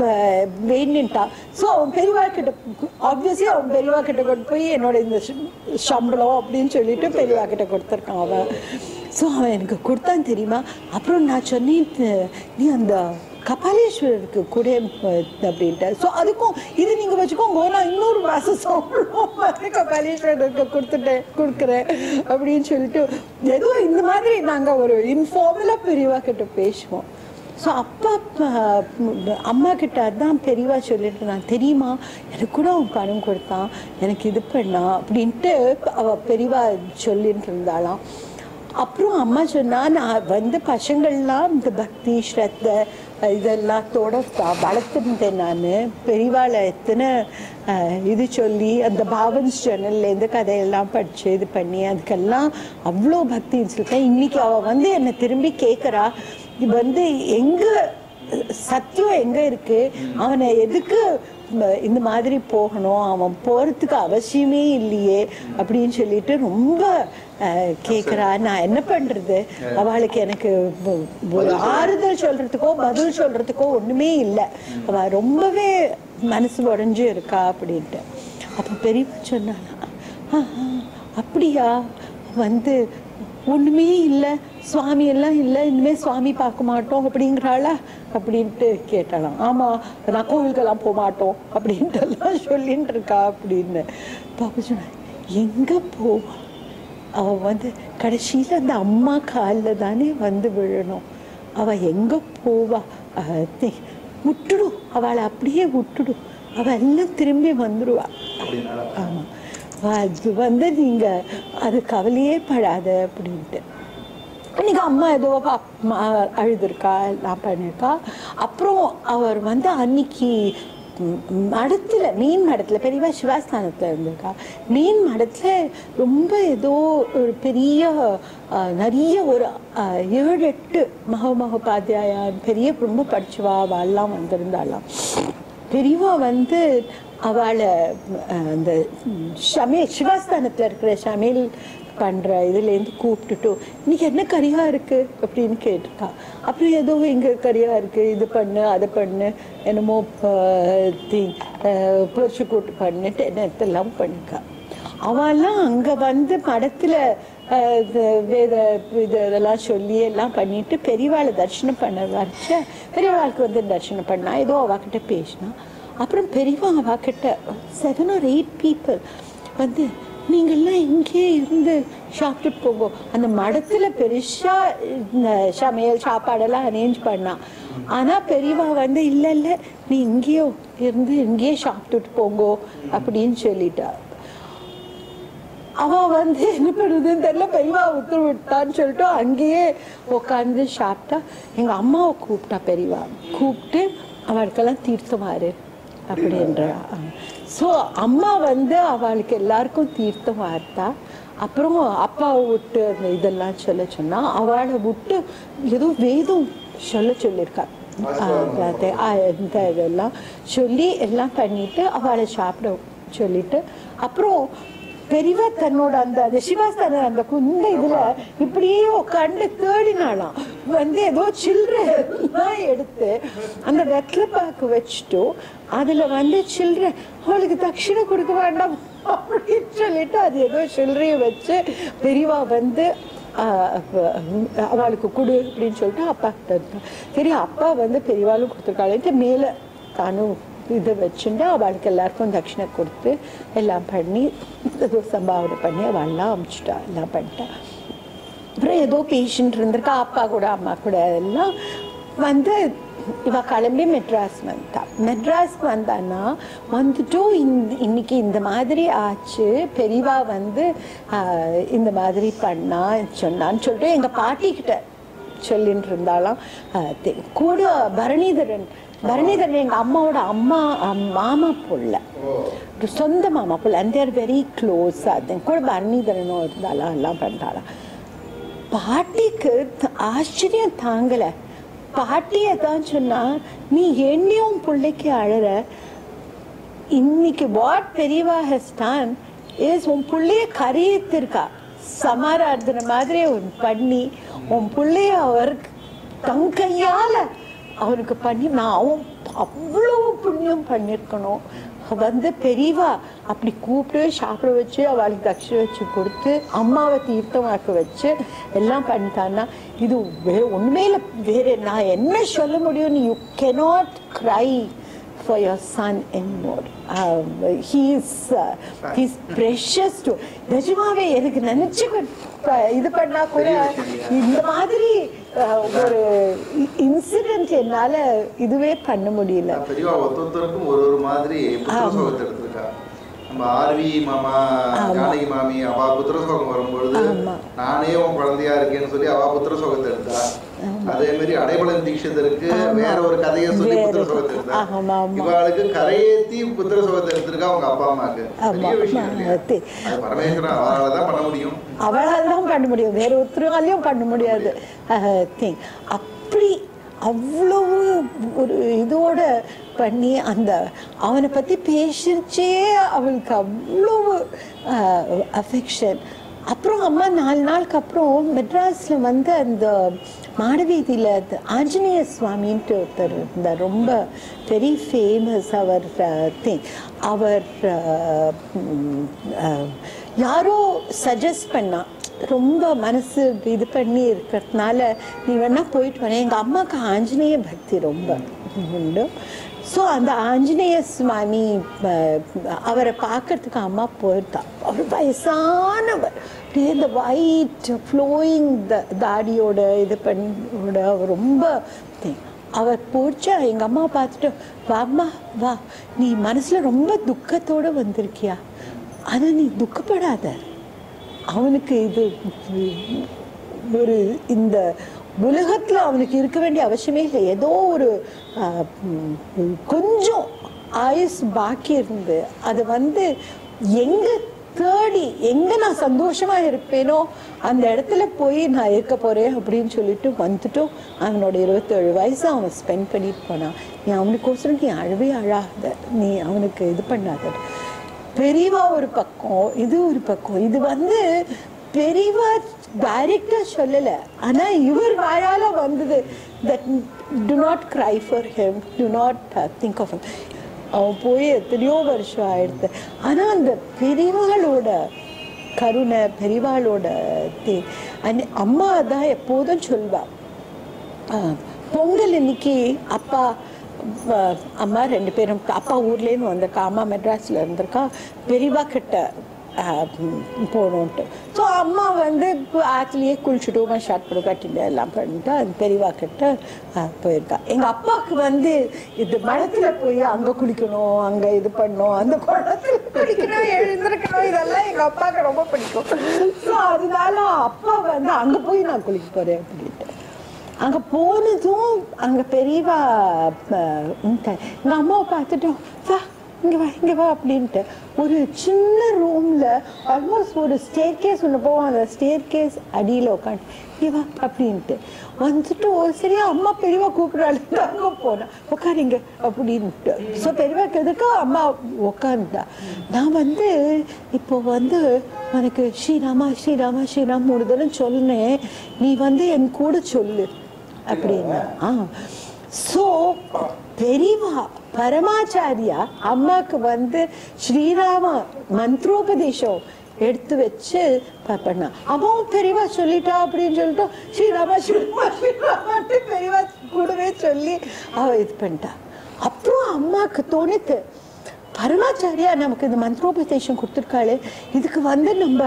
வேணுன்ட்டான் ஸோ அவன் பெரியவா கிட்ட ஆப்வியஸ்லி அவன் பெரியவா கிட்ட கொண்டு போய் என்னோட இந்த ச- சம்பளம் அப்படின்னு சொல்லிட்டு பெரியவா கிட்ட கொடுத்துருக்கான் அவன் ஸோ அவன் எனக்கு கொடுத்தான் தெரியுமா அப்புறம் நான் சொன்னேன் "த- நீ அந்த கபாலீஸ்வரருக்கு கூட அஹ், அப்படின்ட்டு ஸோ அதுக்கும் இது நீங்கள் வச்சுக்கோங்க நான் இன்னொரு மாதம் சம்பளம் வந்து கபாலீஸ்வரருக்கு கொடுத்துட்டேன் கொடுக்குறேன் அப்படின்னு சொல்லிட்டு ஏதோ இந்த மாதிரி நாங்கள் ஒரு இன்ஃபார்மலாக பெரியவா கிட்ட பேசுவோம் ஸோ அப்பா ப- ம், அம்மா கிட்ட அதான் பெரியவா சொல்லிட்டு நான் தெரியுமா எனக்கு கூட அவன் பணம் கொடுத்தான் எனக்கு இது பண்ணான் அப்படின்ட்டு அவ பெரியவா சொல்லிட்டு இருந்தாளாம் அப்புறம் அம்மா சொன்னா நான் வந்து பசங்கள்லாம் இந்த பக்தி ஸ்ரத்த இதெல்லாத்தோட வ- வளர்த்துருந்தேன் நான் பெரியவாளை எத்தனை அஹ், இது சொல்லி அந்த பாவன்ஸ் சேனல்லேருந்து கதையெல்லாம் படித்து இது பண்ணி அதுக்கெல்லாம் அவ்வளோ பக்தி சொல்லிட்டேன் இன்னைக்கு அவள் வந்து என்னை திரும்பி கேட்குறா இது வந்து எங்க சத்தியம் எங்க இருக்கு அவனை எதுக்கு ம- இந்த மாதிரி போகணும் அவன் போறதுக்கு அவசியமே இல்லையே அப்படின்னு சொல்லிட்டு ரொம்ப அஹ், கேக்குறா நான் என்ன பண்றது அவளுக்கு எனக்கு ஒ- ஒரு ஆறுதல் சொல்றதுக்கோ பதில் சொல்றதுக்கோ ஒண்ணுமே இல்லை அவ ரொம்பவே மனசு உடைஞ்சு இருக்கா அப்படின்ட்டு அப்போ பெரியப்பா சொன்னானா "ஆ, ஆ, அப்படியா வந்து ஒண்ணுமே இல்லை சுவாமி எல்லாம் இல்லை இனிமே சுவாமி பார்க்க மாட்டோம் அப்படிங்கிறாளா அப்படின்ட்டு கேட்டாளாம் ஆமா நான் கோவிலுக்கெல்லாம் போக மாட்டோம் அப்படின்ட்டு எல்லாம் சொல்லிட்டு இருக்கா அப்படின்னு பாப்பா சொன்னா எங்க போவா அவ வந்து கடைசியில அந்த அம்மா காலில் தானே வந்து விழணும் அவ எங்க போவா அஹ் தி- விட்டுடும் அவளை அப்படியே விட்டுடும் அவ எல்லாம் திரும்பி வந்துடுவா அப்படின்னால ஆமா அது வந்து நீங்க அது கவலையே படாத அப்படின்ட்டு இன்னைக்கு அம்மா ஏதோ பா- ம- அழுதுருக்கா எல்லாம் பண்ணியிருக்கா அப்புறம் அவர் வந்து அன்னைக்கு ம், மடத்துல மீன் மடத்துல பெரியவா சிவாஸ்தானத்துல இருந்திருக்கா மீன் மடத்துல ரொம்ப ஏதோ ஒரு பெரிய அஹ், நிறைய ஒரு அஹ், ஏழு எட்டு மகா மகோபாத்தியாயான் பெரிய ரொம்ப படிச்சுவா அவெல்லாம் வந்திருந்தாலாம் பெரியவா வந்து அவளை அஹ், அந்த ஷமே சிவாஸ்தானத்தில் இருக்கிற ஷமேல் பண்ணுற இதுலேருந்து கூப்பிட்டுட்டு இன்னைக்கு என்ன கறியாக இருக்குது அப்படின்னு கேட்டிருக்கா அப்புறம் ஏதோ இங்கே கறியாக இருக்குது இது பண்ணு அதை பண்ணு என்னமோ தீ பொரிச்சு கூட்டு பண்ணிட்டு என்னத்தெல்லாம் பண்ணிருக்கா அவெல்லாம் அங்கே வந்து மடத்தில் வேத இது இதெல்லாம் சொல்லி எல்லாம் பண்ணிட்டு பெரியவாளை தரிசனம் பண்ண வச்ச பெரியவாளுக்கு வந்து தரிசனம் பண்ணா ஏதோ அவகிட்ட பேசினா அப்புறம் பெரியவா அவகிட்ட செவன் ஆர் எயிட் பீப்புள் வந்து நீங்கள்லாம் இங்கே இருந்து சாப்பிட்டுட்டு போங்க அந்த மடத்தில் பெருசாக இந்த சமையல் சாப்பாடெல்லாம் அரேஞ்ச் பண்ணா ஆனால் பெரியவா வந்து இல்லை இல்லை நீ இங்கேயோ இருந்து இங்கேயே சாப்பிட்டுட்டு போங்கோ அப்படின்னு சொல்லிட்டா அவ வந்து என்ன பண்ணுறதுன்னு தெரியல பெரியவா உத்தரவு விட்டான்னு சொல்லிட்டு அங்கேயே உட்காந்து சாப்பிட்டா எங்க அம்மாவை கூப்பிட்டா பெரியவா கூப்பிட்டு அவளுக்கெல்லாம் தீர்த்தமாறு அப்படின்றா ஸோ அம்மா வந்து அவளுக்கு எல்லாருக்கும் தீர்த்தம் வார்த்தா அப்புறம் அப்பாவை விட்டு அந்த இதெல்லாம் சொல்ல சொன்னா அவளை விட்டு ஏதோ வேதம் சொல்ல சொல்லியிருக்கா ஆஹ் அது, ஆஹ் இந்த இதெல்லாம் சொல்லி எல்லாம் பண்ணிட்டு அவளை சாப்பிட சொல்லிட்டு அப்புறம் பெரியவா தன்னோட அந்த அந்த சிவாஸ்தான அந்த குந்த இதுல இப்படியே உட்காந்து தேடினாலாம் வந்து ஏதோ சில்லறை எடுத்து அந்த வெத்தலை பாக்கு வச்சுட்டு அதுல வந்து சில்லறை அவளுக்கு தட்சிணை கொடுக்க வேண்டாம் அப்படின்னு சொல்லிட்டு அது ஏதோ சில்லறைய வச்சு பெரியவா வந்து ஆஹ் அப்ப அவளுக்கு கொடு அப்படின்னு சொல்லிட்டு அப்பா தந்தா சரி அப்பா வந்து பெரியவாளும் கொடுத்துருக்காளேன்ட்டு மேலே தானும் இதை வச்சுட்டு அவளுக்கு எல்லாருக்கும் தட்சிணை கொடுத்து எல்லாம் பண்ணி ஏதோ சம்பாவனை பண்ணி அவள்லாம் அமிச்சிட்டா எல்லாம் பண்ணிட்டா அப்புறம் ஏதோ பேஷண்ட் இருந்திருக்கா அப்பா கூட அம்மா கூட எல்லாம் வந்து இவ கிளம்பி மெட்ராஸ் வந்துட்டா மெட்ராஸ்க்கு வந்தான்னா வந்துட்டும் இந்த இன்னைக்கு இந்த மாதிரி ஆச்சு பெரியவா வந்து ஆஹ், இந்த மாதிரி பண்ணா சொன்னான்னு சொல்லிட்டு எங்க பாட்டிக்கிட்ட சொல்லிட்டு இருந்தாலாம் ஆஹ், தெ- கூட பரணிதரன் பரணிதரன் எங்க அம்மாவோட அம்மா அம்- மாமா புள்ள ஒரு சொந்த மாமா புள்ள அண்ட் தேர் வெரி க்ளோஸ் அது கூட பரணிதரனும் இருந்தாலும் எல்லாம் பண்ணிட்டாலாம் பாட்டிக்கு த- ஆச்சரியம் தாங்கல பாட்டியை தான் சொன்னா நீ என்னையும் பிள்ளைக்கு அழற இன்னைக்கு வாட் பெரியவா ஹஸ் டான் இஸ் உன் பிள்ளைய கரையத்திருக்கா சமாராதன மாதிரி அவன் பண்ணி உன் பிள்ளைய அவருக்கு தன் கையால அவனுக்கு பண்ணி நான் அவன் அவ்வளோ புண்ணியம் பண்ணியிருக்கணும் வந்து பெரியவா அப்படி கூப்பிட்டு சாப்பிட வச்சு அவளுக்கு தட்சிணை வச்சு கொடுத்து அம்மாவை தீர்த்தமாக்க வச்சு எல்லாம் பண்ணிட்டான்னா இது வேற ஒண்ணுமே இல்லை வேற நான் என்ன சொல்ல முடியும் you cannot cry for your son anymore. Um, he is uh, he's precious to நிஜமாவே எனக்கு நினைச்சு கூட இது பண்ணா கூட இந்த மாதிரி uh, ஒரு இன்சிடென்ட் என்னால இதுவே பண்ண முடியல பெரியவா ஒருத்தருக்கும் ஒரு ஒரு மாதிரி புத்திர சோகத்தை எடுத்திருக்கா நம்ம ஆர்வி மாமா ஜானகி மாமி அவ புத்திர சோகம் வரும்பொழுது ஆமா. நானே உன் குழந்தையா இருக்கேன்னு சொல்லி அவ புத்திர சோகத்தை எடுத்தா அதே மாதிரி அடைபலன் தீட்சிதருக்கு ஆமா. வேற ஒரு கதையை சொல்லி வேற புத்திர இது. சோகத்தை எடுத்தா ஆமா, ஆமா. இவாளுக்கு கரையேத்தி புத்திர சோகத்தை எடுத்திருக்கா அவங்க அப்பா அம்மாக்கு பெரிய ஆமா, விஷயம் இல்லையா அது. அது பரமேஸ்வரன் அவரால தான் பண்ண முடியும் அவளால் தான் பண்ண முடியும் வேற ஒருத்தராலையும் பண்ண முடியாது திங் அப்படி அவ்வளவு ஒரு இதோட பண்ணி அந்த அவனை பற்றி பேசிச்சே அவளுக்கு அவ்வளவு அஃபெக்ஷன் அப்புறம் அம்மா நாலு நாளுக்கு அப்புறம் மெட்ராஸில் வந்து அந்த மாடவீதியில் அந்த ஆஞ்சநேய சுவாமின்ட்டு ஒருத்தர் இருந்தார் ரொம்ப வெரி ஃபேமஸ் அவர் திங் அவர் அஹ், ம், அஹ், யாரோ சஜஸ்ட் பண்ணா ரொம்ப மனசு இது பண்ணி இருக்கிறதுனால நீ வேணா போயிட்டு வரேன் எங்கள் அம்மாவுக்கு ஆஞ்சநேய பக்தி ரொம்ப உண்டு ஸோ அந்த ஆஞ்சநேய சுவாமி அஹ், அவரை பார்க்கறதுக்கு அம்மா போயிருந்தா அவர் வயசானவர் அப்படியே இந்த ஒயிட் ஃப்ளோயிங் தாடியோட இது பண்ணோட அவர் ரொம்ப thing. அவர் போச்சா எங்கள் அம்மா பார்த்துட்டு வாம்மா வா நீ மனசில் ரொம்ப துக்கத்தோட வந்திருக்கியா அதை நீ துக்கப்படாத அவனுக்கு இது ஒரு இந்த உலகத்துல அவனுக்கு இருக்க வேண்டிய அவசியமே இல்லை ஏதோ ஒரு ஆஹ், ம், கொஞ்சம் ஆயுஸ் பாக்கி இருந்து அது வந்து எங்க தேடி எங்க நான் சந்தோஷமா இருப்பேனோ அந்த இடத்துல போய் நான் இருக்க போறேன் அப்படின்னு சொல்லிட்டு வந்துட்டும் அவனோட இருபத்தேழு வயசு அவன் ஸ்பெண்ட் பண்ணிட்டு போனான் நீ அவனுக்கோசரம் நீ அழவே அழாத நீ அவனுக்கு இது பண்ணாத பெரியவா ஒரு பக்கம் இது ஒரு பக்கம் இது வந்து பெரியவா டைரக்டா சொல்லல ஆனா இவர் வாயால வந்தது that to not cry for him to not think of அவன் போய் எத்தனையோ வருஷம் ஆயிடுது ஆனா அந்த பெரியவாளோட கருணை பெரியவாளோட தே- அன்னை- அம்மா தான் எப்போதும் சொல்வா ஆஹ், பொங்கல் இன்னைக்கு அப்பா வ- அம்மா ரெண்டு பேரும் அப்பா ஊர்லேருந்து வந்திருக்கா அம்மா மெட்ராஸில் இருந்திருக்கா பெரியவா கிட்ட ஆஹ், ம், போகணுன்ட்டு ஸோ அம்மா வந்து இப்போ ஆற்றுலேயே குளிச்சுட்டு ஷார்ட் பண்ணி கட்டிட்டு எல்லாம் பண்ணிட்டு அது பெரியவா கிட்ட ஆஹ், போயிருக்கா எங்கள் அப்பாவுக்கு வந்து இது மடத்தில் போய் அங்கே குளிக்கணும் அங்கே இது பண்ணணும் அந்த குளத்துல குளிக்கணும் எழுந்திருக்கணும் இதெல்லாம் எங்கள் அப்பாவுக்கு ரொம்ப பிடிக்கும் ஸோ அதனால அப்பா வந்து அங்கே போய் நான் குளிக்க போகிறேன் அப்படின்ட்டு அங்க போனதும் அங்க பெரியவா அஹ், இந்த எங்க அம்மாவை பார்த்துட்டோம் வா இங்க வா இங்க வா அப்படின்ட்டு ஒரு சின்ன ரூம்ல ஆல்மோஸ்ட் ஒரு ஸ்டேர் கேஸ் ஒன்று போவோம் அந்த ஸ்டேர் கேஸ் அடியில் உட்காந்து இங்க வா அப்படின்ட்டு வந்துட்டு ஒரு சரியா அம்மா பெரியவா கூப்பிடுறாள் அங்கே போனேன் உட்காருங்க அப்படின்ட்டு ஸோ பெரியவாக்கு எதுக்கு அம்மா உட்காந்துட்டா நான் வந்து இப்போ வந்து உனக்கு ஸ்ரீராமா ஸ்ரீராமா ஸ்ரீராம் மூணு தடவை சொன்னேன் நீ வந்து என் கூட சொல்லு அப்படின்னா ஆ ஸோ பெரியவா பரமாச்சாரியா அம்மாக்கு வந்து ஸ்ரீராம மந்திரோபதேசம் எடுத்து வச்சு ப- பண்ணா அம்மாவும் பெரியவா சொல்லிட்டா அப்படின்னு சொல்லிட்டு ஸ்ரீராமா ஸ்ரீராமா ஸ்ரீராமான்ட்டு பெரியவா கூடவே சொல்லி அவ இது பண்ணிட்டா அப்புறம் அம்மாக்கு தோணுது பரமாச்சாரியா நமக்கு இந்த மந்திரோபதேசம் கொடுத்துருக்காளே இதுக்கு வந்து நம்ம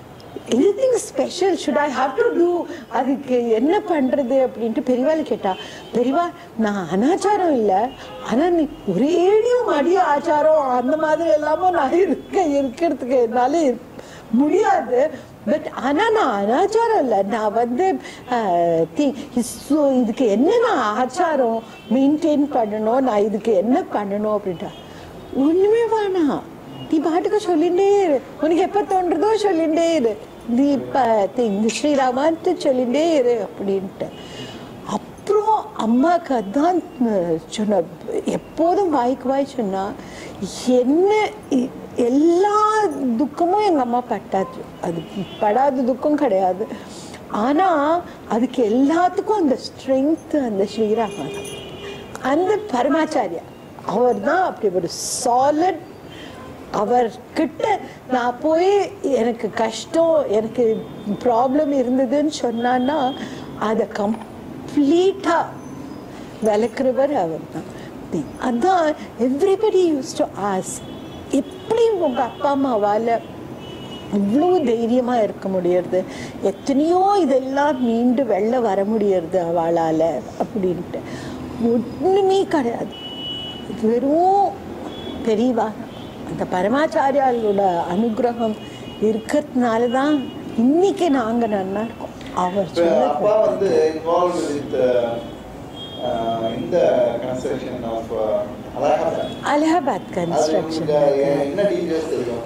anything special should I have to do அதுக்கு என்ன பண்றது அப்படின்ட்டு பெரியவாள் கேட்டா பெரியவா நான் அனாச்சாரம் இல்லை ஆனா நீ ஒரேடியும் மடிய ஆச்சாரம் அந்த மாதிரி எல்லாமோ நான் இருக்க இருக்கிறதுக்கு என்னால இருக்க முடியாது பட் ஆனா நான் அனாச்சாரம் இல்லை நான் வந்து ஆஹ், தி- so இதுக்கு என்ன நான் ஆச்சாரம் மெயின்டைன் பண்ணணும் நான் இதுக்கு என்ன பண்ணணும் அப்படின்ட்டா ஒண்ணுமே வேணாம் நீ பாட்டுக்கு சொல்லிட்டே இரு உனக்கு எப்ப தோன்றதோ சொல்லிட்டே இரு நீ இப்ப தி- இந்த ஸ்ரீராமான்ட்டு சொல்லிட்டே இரு அப்படின்ட்டு அப்புறம் அம்மாவுக்கு அதான் அஹ், சொன்ன எப்போதும் வாய்க்கு வாய் சொன்னா என்ன இ- எல்லா துக்கமும் எங்க அம்மா பட்டாச்சு அது படாத துக்கம் கிடையாது ஆனா அதுக்கு எல்லாத்துக்கும் அந்த ஸ்ட்ரென்த் அந்த ஸ்ரீராமா தான் அந்த பரமாச்சாரியா அவர் தான் அப்படி ஒரு சாலிட் அவர்கிட்ட நான் போய் எனக்கு கஷ்டம் எனக்கு ப்ராப்ளம் இருந்ததுன்னு சொன்னான்னா அதை கம்ப்ளீட்டா விளக்குறவர் அவர் தான் அதான் எவ்ரிபடி யூஸ் டு ஆஸ் எப்படி உங்க அப்பா அம்மாவால இவ்வளோ தைரியமா இருக்க முடியறது எத்தனையோ இதெல்லாம் மீண்டு வெளில வர முடியறது அவளால அப்படின்ட்டு ஒண்ணுமே கிடையாது வெறும் பெரியவா அந்த பரமாச்சாரியாலோட அனுகிரகம் இருக்கிறதுனால தான் இன்னைக்கு நாங்க நல்லா இருக்கோம் அவர் இப்ப அப்பா சொன்ன வந்து இன்வால்வ் வித் இந்த கன்ஸ்ட்ரக்ஷன் ஆஃப் அலகாபாத் அலகாபாத் அது கன்ஸ்ட்ரக்ஷன் உங்களுக்கு என்ன டீடைல்ஸ் தெரியும்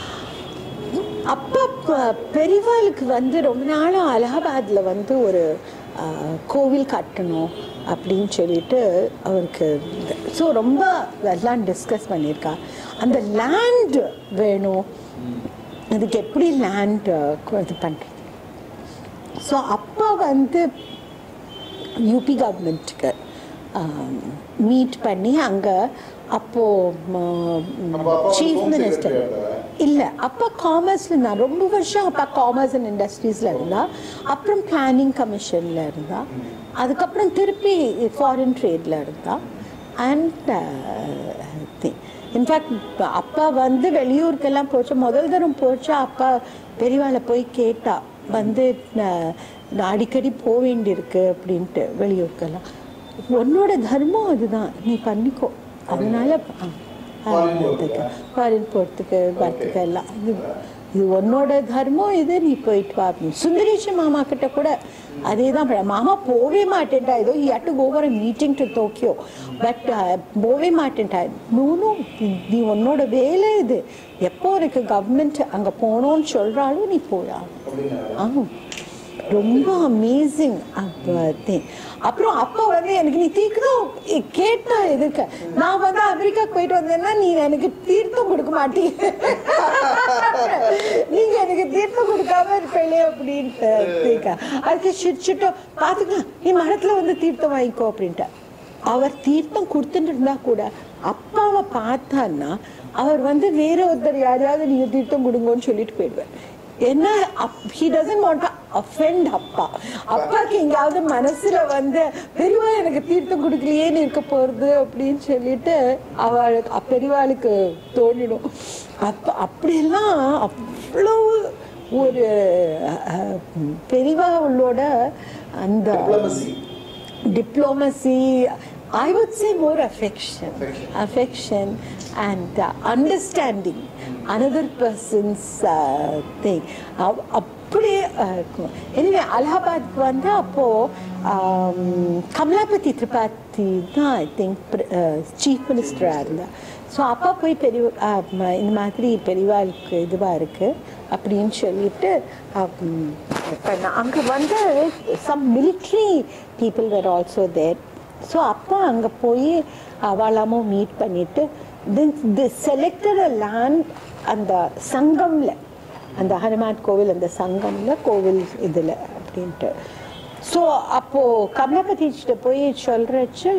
அப்பா ப- பெரியவாளுக்கு வந்து ரொம்ப நாளும் அலகாபாத்ல வந்து ஒரு ஆ, கோவில் கட்டணும் அப்படின்னு சொல்லிட்டு அவருக்கு ஸோ ரொம்ப எல்லாம் டிஸ்கஸ் பண்ணியிருக்கா அந்த லேண்ட் வேணும் இதுக்கு எப்படி லேண்ட் இது பண்ணுறது ஸோ அப்பா வந்து யூபி கவர்மெண்ட்டுக்கு மீட் பண்ணி அங்கே அப்போ அப்ப அப்பா வந்து சீஃப் home மினிஸ்டர் secretary இருந்தாரா? இல்லை அப்பா காமர்ஸ்ல இருந்தா ரொம்ப வருஷம் அப்பா காமர்ஸ் அண்ட் இண்டஸ்ட்ரீஸ்ல இருந்தா அப்புறம் பிளானிங் கமிஷன்ல இருந்தா அதுக்கப்புறம் திருப்பி ஃபாரின் ட்ரேட்ல இருந்தா அண்ட் இன்ஃபேக்ட் அப்பா வந்து வெளியூருக்கெல்லாம் போச்சு முதல் தரம் போச்சா அப்பா பெரியவாளை போய் கேட்டா வந்து நான் நான் அடிக்கடி போக வேண்டியிருக்கு அப்படின்ட்டு வெளியூருக்கெல்லாம் உன்னோட தர்மம் அதுதான் நீ பண்ணிக்கோ அதனால ஆ, Foreign போறதுக்கா? ஃபாரின் போகிறதுக்கு வரத்துக்கு எல்லாம் இது இது உன்னோட தர்மம் இது நீ போயிட்டு வா அப்படின்னு. சுந்தரேஷ் மாமா கிட்ட கூட அதே தான் பண்ண மாமா போவே மாட்டேன்டா ஏதோ had to go for meeting to Tokyo but போவே மாட்டேன்டா நூனும் நீ உன்னோட வேலை இது எப்போ உனக்கு கவர்மெண்ட் அங்கே போகணும்னு சொல்கிறாலும் நீ போயா அப்படின்னா ஆ ரொம்ப அமேசிங் அப்புறம் அப்போ வந்து எனக்கு நீ தீர்த்தம் கேட்ட எதுக்கு நான் வந்து அமெரிக்காக்கு போயிட்டு வந்தேன்னா நீ எனக்கு தீர்த்தம் கொடுக்க மாட்டீங்க நீங்க எனக்கு தீர்த்தம் கொடுக்காம இருப்பீங்களே அப்படின்ட்டு தீக்கா. அதுக்கு சிரிச்சுட்டு பாத்துக்கலாம் நீ மரத்துல வந்து தீர்த்தம் வாங்கிக்கோ அப்படின்ட்டு அவர் தீர்த்தம் கொடுத்துட்டு இருந்தா கூட அப்பாவை பார்த்தான்னா அவர் வந்து வேற ஒருத்தர் யாரையாவது நீங்க தீர்த்தம் கொடுங்கன்னு சொல்லிட்டு போயிடுவார் என்ன ஹி டசன்ட் வாண்ட் அஃபெண்ட் அப்பா அப்பாக்கு எங்கேயாவது மனசுல வந்து பெரியவா எனக்கு தீர்த்தம் கொடுக்கலையேன்னு இருக்க போறது அப்படின்னு சொல்லிட்டு அவளுக்கு அ- பெரியவாளுக்கு தோணிடும் அப்ப அப்படியெல்லாம் அவ்வளவு ஒரு அஹ், பெரியவா உள்ளோட அந்த Diplomacy. diplomacy i would say more affection Affection. affection and uh, understanding another person's uh, thing அவ்- அப்படியே uh, இருக்கும் எனவே அலகாபாத்க்கு வந்து அப்போ ஆம், கமலாபதி திரிபாதி தான் ஐ திங்க் சீஃப் மினிஸ்டராக இருந்தா ஸோ அப்பா போய் பெரிய uh, ம- இந்த மாதிரி பெரியவாளுக்கு இதுவாக இருக்கு அப்படின்னு சொல்லிட்டு அங்கே வந்து some military people were also there so அப்பா அங்கே போய் அவளாமும் மீட் பண்ணிட்டு தென் தி செலக்டட் அ லேண்ட் அந்த சங்கம்ல அந்த ஹனுமான் கோவில் அந்த சங்கம்ல கோவில் இதில் அப்படின்ட்டு ஸோ அப்போ கமலாபதிச்சிட்ட போய் சொல்றச்சு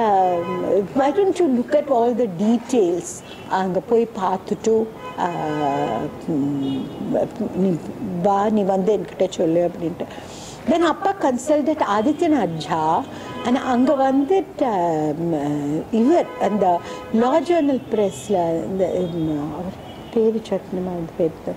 why don't you look at all the details அங்கே போய் பார்த்துட்டு ஆஹ், ம், நீ வா நீ வந்து என்கிட்ட சொல்லு அப்படின்ட்டு தென் அப்பா கன்சல்டட் ஆதித்யநாத் ஜா ஆனால் அங்கே வந்துட்டு ம், இவர் அந்த லா ஜேர்னல் ப்ரெஸ்ஸில் இந்த ம், அவர் பேர் சட்னமா அந்த பேர்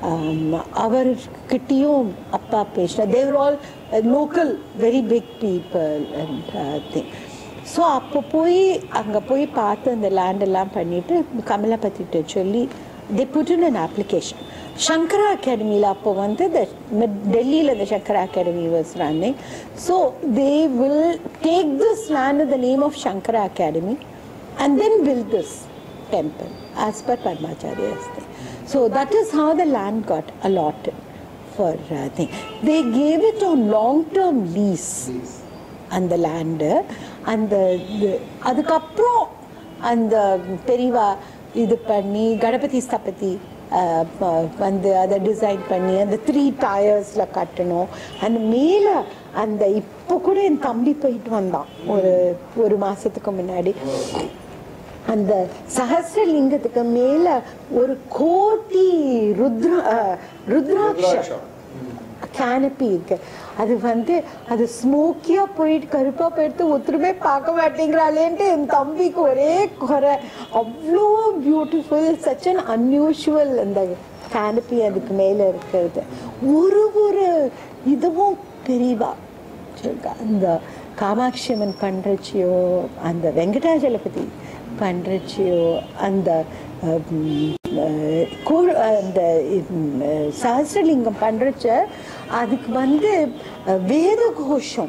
அவர்கிட்டயும் அப்பா பேசினா they were all local very big people and thing so அப்போ போய் அங்கே போய் பார்த்து அந்த லேண்ட் எல்லாம் பண்ணிட்டு கமலா பற்றிட்டு சொல்லி they put in an application Shankara அகாடமியில் அப்போ வந்து இந்த டெல்லியில் இந்த Shankara academy was running so they will take this land the name of Shankara academy and then build this temple as per Padmacharya's thing. So that is how the land got allotted for uh, thing. They gave it on long-term lease. அந்த land அந்த இது- அதுக்கப்புறம் அந்த பெரியவா இது பண்ணி கணபதி ஸ்தபதி அஹ், ப- வந்து அதை டிசைன் பண்ணி அந்த த்ரீ டயர்ஸில் கட்டணும் அந்த மேலே அந்த இப்போ கூட என் தம்பி போயிட்டு வந்தான் ஒரு ஒரு மாசத்துக்கு முன்னாடி அந்த சஹசிரலிங்கத்துக்கு மேல ஒரு கோட்டி ருத்ர அஹ், ருத்ராட்சம் ருத்ராட்சம். கேனப்பி இருக்கு அது வந்து அது ஸ்மோக்கியா போயிட்டு கருப்பா போயிட்டு ஒருத்தருமே பார்க்க மாட்டேங்கிறாளேன்ட்டு என் தம்பிக்கு ஒரே குறை அவ்வளோ பியூட்டிஃபுல் சச் அன் அன்யூஷுவல் அந்த கேனப்பி அதுக்கு மேல இருக்கிறது ஒரு ஒரு இதுவும் பெரியவா சொல்லுங்க. அந்த காமாட்சி அம்மன் பண்றச்சியோ அந்த வெங்கடாஜலபதி பண்றச்சியோ அந்த ஹம், அஹ், கோ- அந்த ஹம், அஹ், சஹஸ்ரலிங்கம் பண்றச்ச அதுக்கு வந்து அஹ், வேத கோஷம்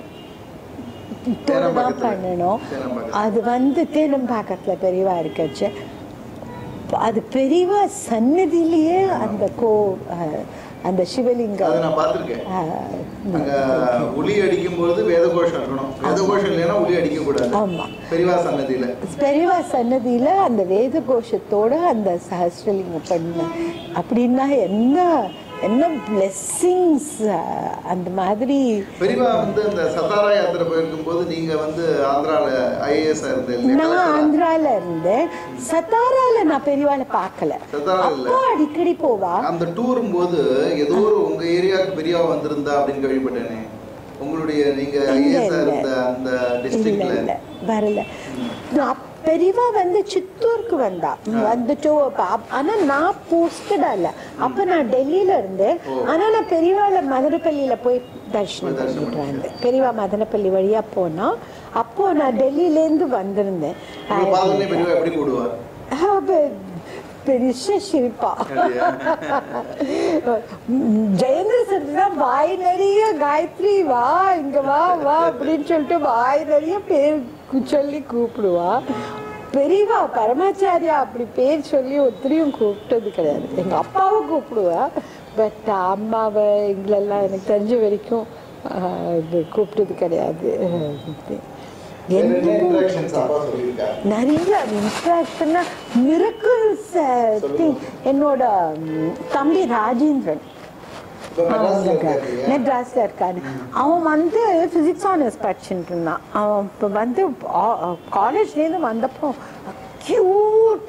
தான் தேனம்பாக்கத்துல. பண்ணணும் தேனம்பாக்கத்துல. அது வந்து தேனம்பாக்கத்தில் பெரியவா இருக்கச்சு அது பெரியவா சன்னதியிலேயே அந்த கோ அஹ், அந்த அதை சிவலிங்கம் நான் பார்த்திருக்கேன் அஹ், அங்க ஒளி அடிக்கும் பொழுது வேத கோஷம் இருக்கணும் வேத கோஷம் இல்லைன்னா ஒளி அடிக்க கூடாது ஆமா. பெரியவா சன்னதியில பெரியவா சன்னதியில அந்த வேத கோஷத்தோட அந்த சஹஸ்ரலிங்கம் பண்ண அப்படின்னா என்ன என்ன பிளெஸ்ஸிங்ஸ் அந்த மாதிரி பெரியவா வந்து அந்த சத்தாரா யாத்திரை போயிருக்கும் போது நீங்க வந்து ஆந்திரால ஐஏஎஸ் இருந்தீங்க நான் ஆந்திரால இருந்தேன் சத்தாரால நான் பெரியவாளை பார்க்கல சத்தாரால இல்ல. அப்பா அடிக்கடி போவா அந்த டூரும் போது ஏதோ ஒரு உங்க ஏரியாவுக்கு பெரியவா வந்திருந்தா அப்படின்னு கேள்விப்பட்டேனே உங்களுடைய நீங்க இல்ல, ஐஏஎஸ் இல்ல. இருந்த அந்த இல்ல டிஸ்ட்ரிக்ட்ல இல்ல வரல நான் பெரியவா வந்து சித்தூருக்கு வந்தா வந்துட்டு அப்ப- ஆனா நான் போஸ்டடா இல்ல அப்ப நான் டெல்லியில இருந்தேன் ஆனா நான் பெரியவாள மதுரப்பள்ளியில போய் தரிசனம் போய் தரிசனம் பண்ணிட்டு வந்தேன் பெரியவா மதனப்பள்ளி வழியா போனா அப்போ நான் டெல்லியில இருந்து வந்திருந்தேன் உங்க பாதனை பெரியவா எப்படி கூடுவார் அப்ப பெரிய சிரிப்பா ஜெயேந்திர சார் தான் வாய் நிறைய காயத்ரி வா இங்க வா வா அப்படின்னு சொல்லிட்டு வாய் நிறைய பேர் கு- சொல்லி கூப்பிடுவா பெரியவா பரமாச்சாரியா அப்படி பேர் சொல்லி ஒத்திரியும் கூப்பிட்டது கிடையாது எங்க அப்பாவும் கூப்பிடுவா பட் அம்மாவை எங்களெல்லாம் எனக்கு தெரிஞ்ச வரைக்கும் ஆஹ், இது கூப்பிட்டது கிடையாது வேற என்ன என்ன interactions அப்பா சொல்லியிருக்காரு? நிறைய இன்ட்ராக்ஷன்னா மிரக்கிள்ஸ் திங் என்னோட ம், தம்பி ராஜேந்திரன் இப்ப மெட்ராஸ்ல இருக்காரு. மெட்ராஸ்ல இருக்காரு அவன் வந்து பிசிக்ஸ் ஆனர்ஸ் படிச்சுட்டு இருந்தான் அவன் இப்போ வந்து காலேஜ்லேருந்து வந்தப்போ க்யூட்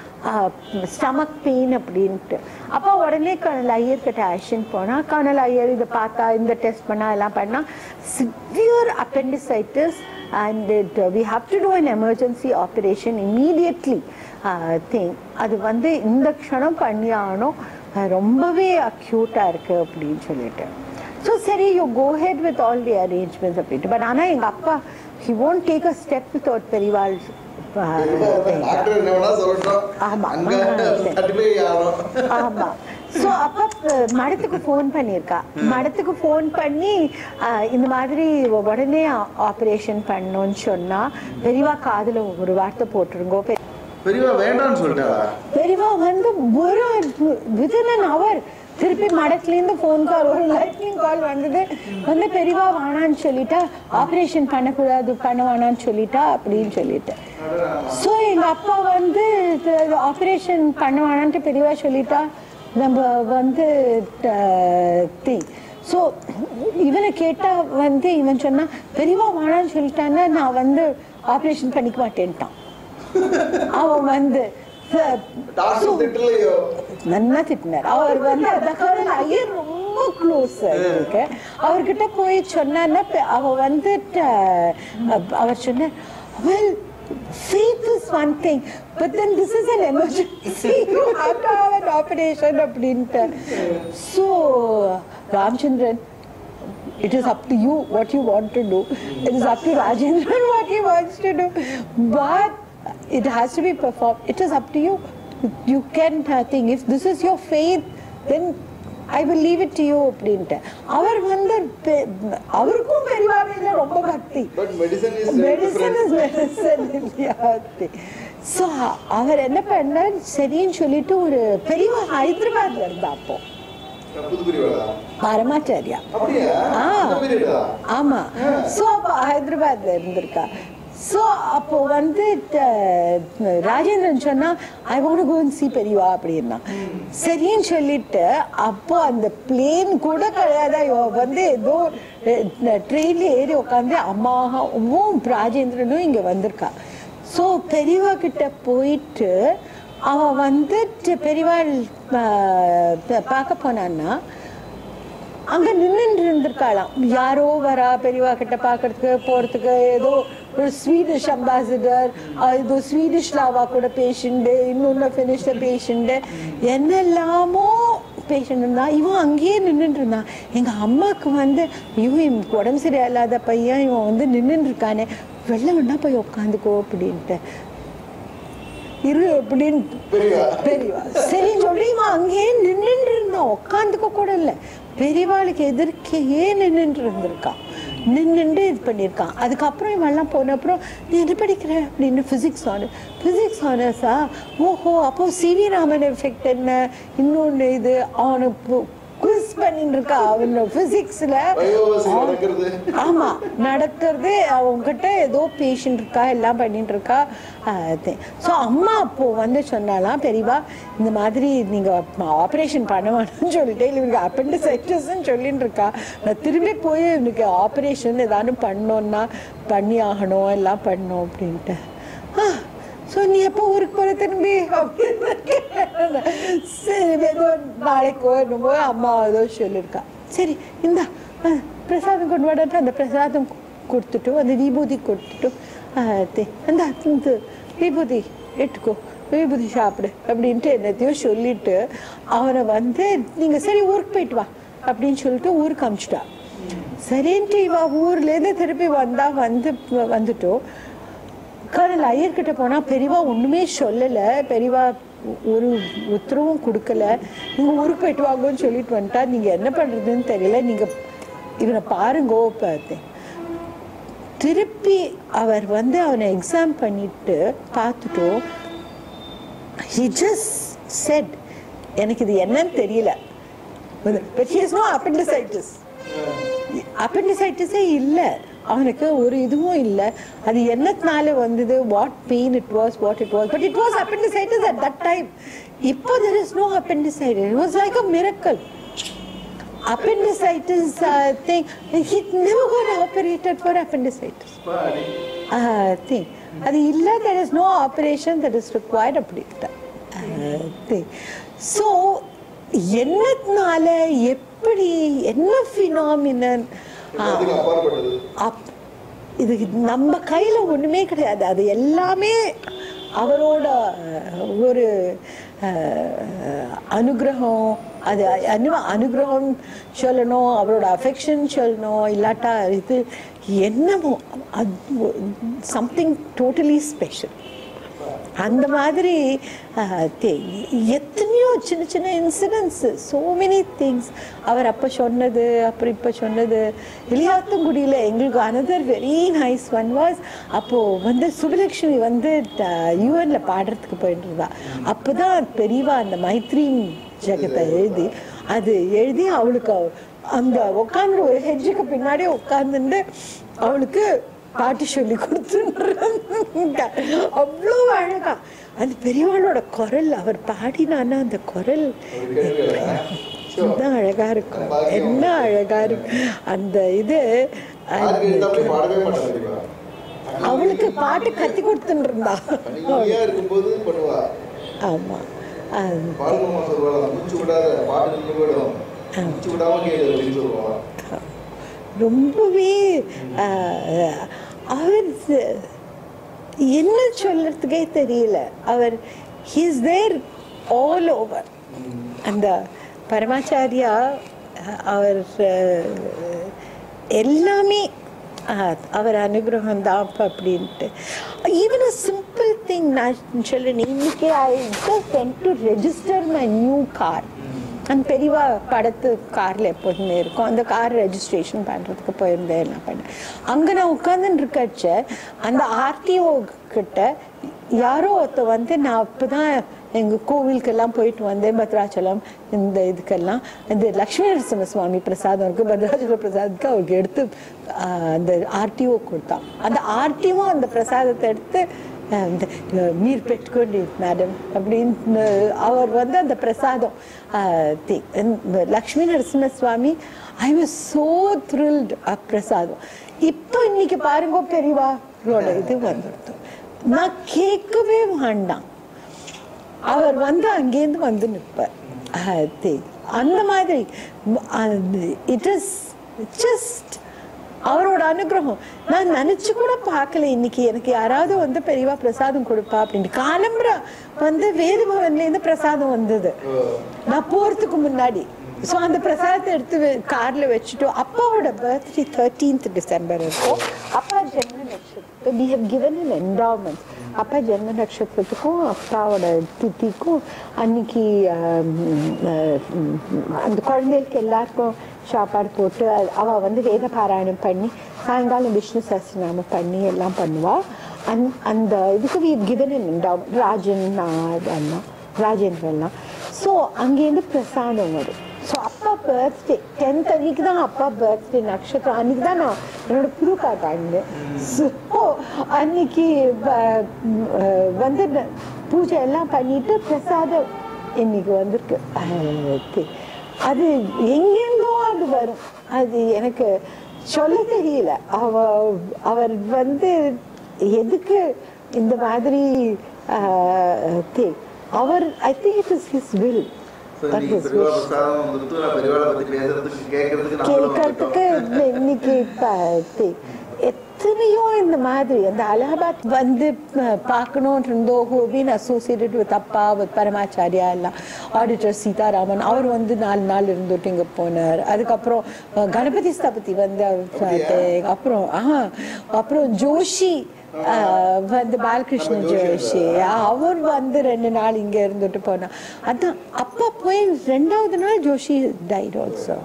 ஸ்டமக் பெயின் அப்படின்ட்டு அப்போ உடனே கர்னல் ஐயர்கிட்ட அழைச்சின்னு போனால் கர்னல் ஐயர் இதை பார்த்தா இந்த டெஸ்ட் பண்ணா எல்லாம் பண்ணா severe appendicitis and it, uh, we have to do an emergency operation immediately uh, thing அது வந்து இந்த க்ஷணம் பண்ணி ஆகணும் அஹ் ரொம்பவே அக்யூட்டாக இருக்குது அப்படின்னு சொல்லிட்டு ஸோ சரி you go ahead with all the arrangements அப்படின்ட்டு பட் ஆனால் எங்கள் அப்பா he won't take a step with பெரிவாள் டாக்டர் என்ன வேணா சொல்லட்டும். ஆமா. அங்க ஆமா. certify ஆகணும். ஆமா ஸோ அப்போ மடத்துக்கு ஃபோன் பண்ணியிருக்கா மடத்துக்கு ஃபோன் பண்ணி அஹ், இந்த மாதிரி உடனே ஆப்ரேஷன் பண்ணணும்னு சொன்னா பெரியவா காதுல ஒரு வார்த்தை போட்டுருங்கோ பெ- பெரியவா வேண்டாம்னு சொல்லிட்டாளா பெரியவா வந்து ஒரு வித்தின் அன் அவர் திருப்பி மடத்துலேருந்து ஃபோன் கால் ஒரு லைட்னிங் கால் வந்தது வந்து பெரியவா வேணான்னு சொல்லிட்டா ஆப்ரேஷன் பண்ணக்கூடாது பண்ண வேணான்னு சொல்லிட்டா அப்படின்னு சொல்லிட்டு ஸோ எங்கள் அப்பா வந்து ஆப்ரேஷன் பண்ண வேணான்ட்டு பெரியவா சொல்லிட்டா நம்ம வந்து தி ஸோ இவனை கேட்டா வந்து இவன் சொன்னா பெரியவா வேணான்னு சொல்லிட்டான்னா நான் வந்து ஆப்ரேஷன் பண்ணிக்க மாட்டேன்ட்டான் அவன் வந்து டாக்டர் திட்டலையோ நல்லா திட்டினார் அவர் வந்து அந்த கர்னல் ஐயர் ரொம்ப க்ளோஸ் இருக்கு அவர்கிட்ட போய் சொன்னான்னா பெ- அவ வந்து ட- அவர் சொன்னார் well faith is one thing but then this is an emergency you have to have an operation அப்படின்ட்டு so Ramachandran it is up to you what you want to do it is up to Rajendran what he wants to do but it has to be performed it is up to you you can uh, think if this is your faith then I will leave it to you அப்படின்ட்டு அவர் வந்து பெ- அவருக்கும் பெரியவா மேல ரொம்ப பக்தி but medicine is medicine is medicine இல்லையா so அவர் என்ன பண்ணார் சரின்னு சொல்லிட்டு ஒரு பெரியவா ஹைதராபாத்ல இருந்தா அப்போ புது பெரியவா பரமாச்சாரியா அப்படியா ஆ. அந்த பீரியடா ஆமா ஸோ அப்போ ஹைதராபாத்ல இருந்திருக்கா ஸோ அப்போ வந்து ட- ராஜேந்திரன் சொன்னா ஐ வாண்ட் கோ சி பெரியவா அப்படின்னா சரின்னு சொல்லிட்டு அப்போ அந்த பிளேன் கூட கிடையாது இவ வந்து ஏதோ ட்ரெயின்ல ஏறி உட்காந்து அம்மாவும் ராஜேந்திரனும் இங்க வந்திருக்கா ஸோ பெரியவா கிட்ட போயிட்டு அவ வந்து பெரியவாள் பார்க்க போனான்னா அங்க நின்னுட்டு இருந்திருக்காளாம் யாரோ வரா பெரியவா கிட்ட பாக்குறதுக்கு போறதுக்கு ஏதோ ஒரு ஸ்வீடிஷ் அம்பாசிடர் ஏதோ ஸ்வீடிஷ்ல அவா கூட பேஷண்ட் இன்னொன்னு ஃபினிஷ்ல பேஷண்ட் என்னெல்லாமோ பேஷண்ட் இருந்தா இவன் அங்கேயே நின்னுட்டு இருந்தான் எங்க அம்மாக்கு வந்து ஐயோ இவனுக்கு உடம்பு சரியில்லாத பையன் இவன் வந்து நின்னுட்டு இருக்கானே வெளில வேணா போய் உட்காந்துக்கோ அப்படின்ட்டு இரு அப்படின்னு பெரியவா பெரியவா சரி சொல்லி இவன் அங்கேயே நின்னுட்டு இருந்தான் உட்காந்துக்க கூட இல்ல பெரியவாளுக்கு எதிர்க்கையே நின்னுட்டு இருந்திருக்கான் நின்னுட்டு இது பண்ணியிருக்கான் அதுக்கப்புறம் இவெல்லாம் போன அப்புறம் நீ என்ன படிக்கிற அப்படின்னு ஃபிசிக்ஸ் ஆனர் ஃபிசிக்ஸ் ஆனர்ஸா ஓஹோ அப்போ சிவி ராமன் எஃபெக்ட் என்ன இன்னொன்று இது அவனுக்கு குவிஸ் பண்ணிட்டு இருக்கா அவனோட ஃபிசிக்ஸில் பயோவாசி நடக்கிறது ஆமா நடக்கிறது அவங்ககிட்ட ஏதோ பேஷண்ட் இருக்கா எல்லாம் பண்ணிட்டு இருக்கா ஸோ அம்மா அப்போ வந்து சொன்னாலாம் பெரியவா இந்த மாதிரி நீங்க ஆப்ரேஷன் பண்ண வேணும்னு சொல்லிட்டு இவனுக்கு அப்பெண்டிசைட்டிஸ்ன்னு சொல்லிட்டு இருக்கா நான் திரும்பி போய் இவனுக்கு ஆப்ரேஷன் ஏதாவது பண்ணோன்னா பண்ணி ஆகணும் எல்லாம் பண்ணணும் அப்படின்ட்டு ஸோ நீ எப்போ ஊருக்கு போகிற திரும்பி அப்படின்னு கேட்டேன். சரி ஏதோ நாளைக்கோ என்னமோ அம்மா ஏதோ சொல்லியிருக்கா சரி இந்தா அஹ், பிரசாதம் கொண்டு வாடாட்டு அந்த பிரசாதம் கு- கொடுத்துட்டு அந்த விபூதி கொடுத்துட்டு அஹ், தே- அந்த இந்த விபூதி எடுத்துக்கோ விபூதி சாப்பிடு அப்படின்ட்டு என்னத்தையும் சொல்லிட்டு அவனை வந்து நீங்க சரி ஊருக்கு போயிட்டு வா அப்படின்னு சொல்லிட்டு ஊருக்கு அமிச்சிட்டா சரின்ட்டு இவ ஊர்லேருந்து திருப்பி வந்தா வந்து வந்துட்டோம் கர்னல் ஐயர்கிட்ட போனா பெரியவா ஒண்ணுமே சொல்லல பெரியவா ஒரு உத்தரவும் கொடுக்கல நீங்க ஊருக்கு போயிட்டு வாங்கன்னு சொல்லிட்டு வந்துட்டா நீங்க என்ன பண்றதுன்னு தெரியல நீங்க இவனை பாருங்கோ பார்த்தேன் திருப்பி அவர் வந்து அவனை எக்ஸாம் பண்ணிட்டு பார்த்துட்டோம் he just said எனக்கு இது என்னன்னு தெரியல but he has no appendicitis அப்பெண்டிசைட்டிஸே இல்லை அவனுக்கு ஒரு இதுவும் இல்லை அது என்னத்தினால வந்தது what pain it was what it was but it was appendicitis at that time இப்போ there is no appendicitis it was like a miracle appendicitis uh, thing he never got operated for appendicitis uh, thing அது இல்லை there is no operation that is required அப்படின்ட்டு uh, thing so என்னத்தினால எப்படி என்ன phenomenon அதுக்கு அப்பாற்பட்டது அப் இது நம்ம கையில் ஒன்றுமே கிடையாது அது எல்லாமே அவரோட அஹ், ஒரு அஹ், அனுகிரகம் அது அனு அனுகிரகம் சொல்லணும் அவரோட அஃபெக்ஷன் சொல்லணும் இல்லாட்டா இது என்னமோ அது சம்திங் டோட்டலி ஸ்பெஷல் அந்த மாதிரி அஹ், தே- எத்தனையோ சின்ன சின்ன இன்சிடென்ட்ஸ் so many திங்ஸ் அவர் அப்போ சொன்னது அப்புறம் இப்போ சொன்னது இளையாத்தங்குடியில் எங்களுக்கு another very nice one was அப்போது வந்து சுபலட்சுமி வந்து யூஎன்ல பாடுறதுக்கு போயிட்டு இருந்தா அப்போ தான் பெரியவா அந்த மைத்ரீன் ஜெகத்தை எழுதி அது எழுதி அவளுக்கு அவ- அந்த உட்காந்து ஒரு ஹெஜ்ஜுக்கு பின்னாடி உட்காந்துட்டு அவளுக்கு பாட்டு சொல்லி கொடுத்துருங்க அவ்வளோ அழகா அந்த பெரியவாளோட குரல் அவர் பாடினான்னா அந்த குரல் என்ன அழகா இருக்கும் என்ன அழகா இருக்கு அந்த இது யாருக்கு இருந்தாலும் பாடவே மாட்டாங்க தெரியுமா? அவளுக்கு பாட்டு கத்தி கொடுத்துட்டு இருந்தா தனிமையா இருக்கும்போது பண்ணுவா ஆமா அது பாலுமா சொல்லுவாங்க மூச்சு விடாத பாட்டு நின்று போயிடும் மூச்சு விடாம கேளு அப்படின்னு சொல்லுவா ரொம்பவே ஆஹ், அவர் ச- என்ன சொல்றதுக்கே தெரியல அவர் ஹீஸ் தேர் ஆல் ஓவர் அந்த பரமாச்சாரியா அஹ், அவர் அஹ், எல்லாமே அஹ், அவர் அனுகிரகம் தான் அப்படின்ட்டு ஈவன் அ சிம்பிள் திங் நான் சொல்லுறேன் இன்னைக்கு I just went to register my new car அந்த பெரியவா படத்து காரில் எப்போதுமே இருக்கும் அந்த கார் ரெஜிஸ்ட்ரேஷன் பண்ணுறதுக்கு போயிருந்தேன் என்ன பண்ணேன் அங்கே நான் உட்காந்துட்டு இருக்கச்ச அந்த ஆர்டிஓ கிட்ட யாரோ ஒருத்த வந்து நான் அப்போ தான் எங்கள் கோவிலுக்கெல்லாம் போயிட்டு வந்தேன் பத்ராச்சலம் இந்த இதுக்கெல்லாம் இந்த லக்ஷ்மி நரசிம்ம சுவாமி பிரசாதம் இருக்குது பத்ராச்சல பிரசாதத்துக்கு அவருக்கு எடுத்து ஆஹ், அந்த ஆர்டிஓ கொடுத்தான் அந்த ஆர்டிஓ அந்த பிரசாதத்தை எடுத்து அஹ் இந்த அஹ் మీరు పెట్టుకోండి మేడం அப்படின்னு அவர் வந்து அந்த பிரசாதம் அஹ் தி- இந்த Lakshmi Narasimhaswamy I was so thrilled a prasadam இப்போ இன்னைக்கு பாருங்க பெரியவாரோட இது வந்துடுது நான் கேட்கவே வேண்டாம் அவர் வந்து அங்கேருந்து வந்து நிற்பார் அது அந்த மாதிரி இட் இஸ் ஜஸ்ட் அவரோட அனுகிரகம் நான் நினைச்சு கூட பார்க்கல இன்னைக்கு எனக்கு யாராவது வந்து பெரியவா பிரசாதம் கொடுப்பா அப்படின்ட்டு காலம்பரா வந்து வேதபவன்ல இருந்து பிரசாதம் வந்தது நான் போறதுக்கு முன்னாடி ஸோ அந்த பிரசாதத்தை எடுத்து வெ- கார்ல வச்சுட்டு அப்பாவோட பர்த்டே தேர்ட்டீன்த் டிசம்பர் இருக்கும் அப்பா ஜென்ம நட்சத்திரம் we have given an endowment அப்பா ஜென்ம நட்சத்திரத்துக்கும் அப்பாவோட திதிக்கும் அன்னைக்கு ஆம், அஹ், உம், அந்த குழந்தைகளுக்கு எல்லாருக்கும் சாப்பாடு போட்டு அது- அவ வந்து வேத பாராயணம் பண்ணி சாயங்காலம் விஷ்ணு சஹஸ்ரநாமம் பண்ணி எல்லாம் பண்ணுவா அந் அந்த இதுக்கு we given an endowment Rajan நான் அண்ணா ராஜேந்திர எல்லாம் ஸோ அங்கேருந்து பிரசாதம் வரும் ஸோ அப்பா பர்த்டே டென்த் அன்னைக்கு தான் அப்பா பர்த்டே நட்சத்திரம் அன்னைக்கு தான் நான் என்னோட புது கார்டு ஆடினேன் ஸோ அன்னைக்கு வ- அஹ் வந்து ந- பூஜை எல்லாம் பண்ணிட்டு பிரசாதம் இன்னைக்கு வந்திருக்கு அஹ் தி- அது எங்கேருந்தோ அது வரும் அது எனக்கு சொல்ல தெரியல அவ அவர் வந்து எதுக்கு இந்த மாதிரி அஹ், தி- அவர் I think it is his will So, இன்னைக்கு பெரியவா பிரசாதம் வந்துட்டு நான் பெரியவாளை பத்தி பேசுறதுக்கு கேட்கறதுக்கு நம்மளும் கேட்கறதுக்கு வந்துட்டோம். இன்னைக்கு ப- எத்தனையோ இந்த மாதிரி அந்த அலகாபாத் வந்து அஹ், பார்க்கணும்னு இருந்தோ ஹோபின் அசோசியேட்டட் வித் அப்பா வித் பரமாச்சாரியா எல்லாம் ஆடிட்டர் சீதாராமன் அவர் வந்து நாலு நாள் இருந்துட்டு இங்கே போனார் அதுக்கப்புறம் அஹ், கணபதி ஸ்தபதி வந்து அவர் பார்த்தேன். அப்புறம் ஆ அப்புறம் ஜோஷி அஹ், வந்து பாலகிருஷ்ண ஜோஷி அவர் வந்து ரெண்டு நாள் இங்கே இருந்துட்டு போனார் அதான் அப்பா போய் ரெண்டாவது நாள் ஜோஷி டைட் ஆல்சோ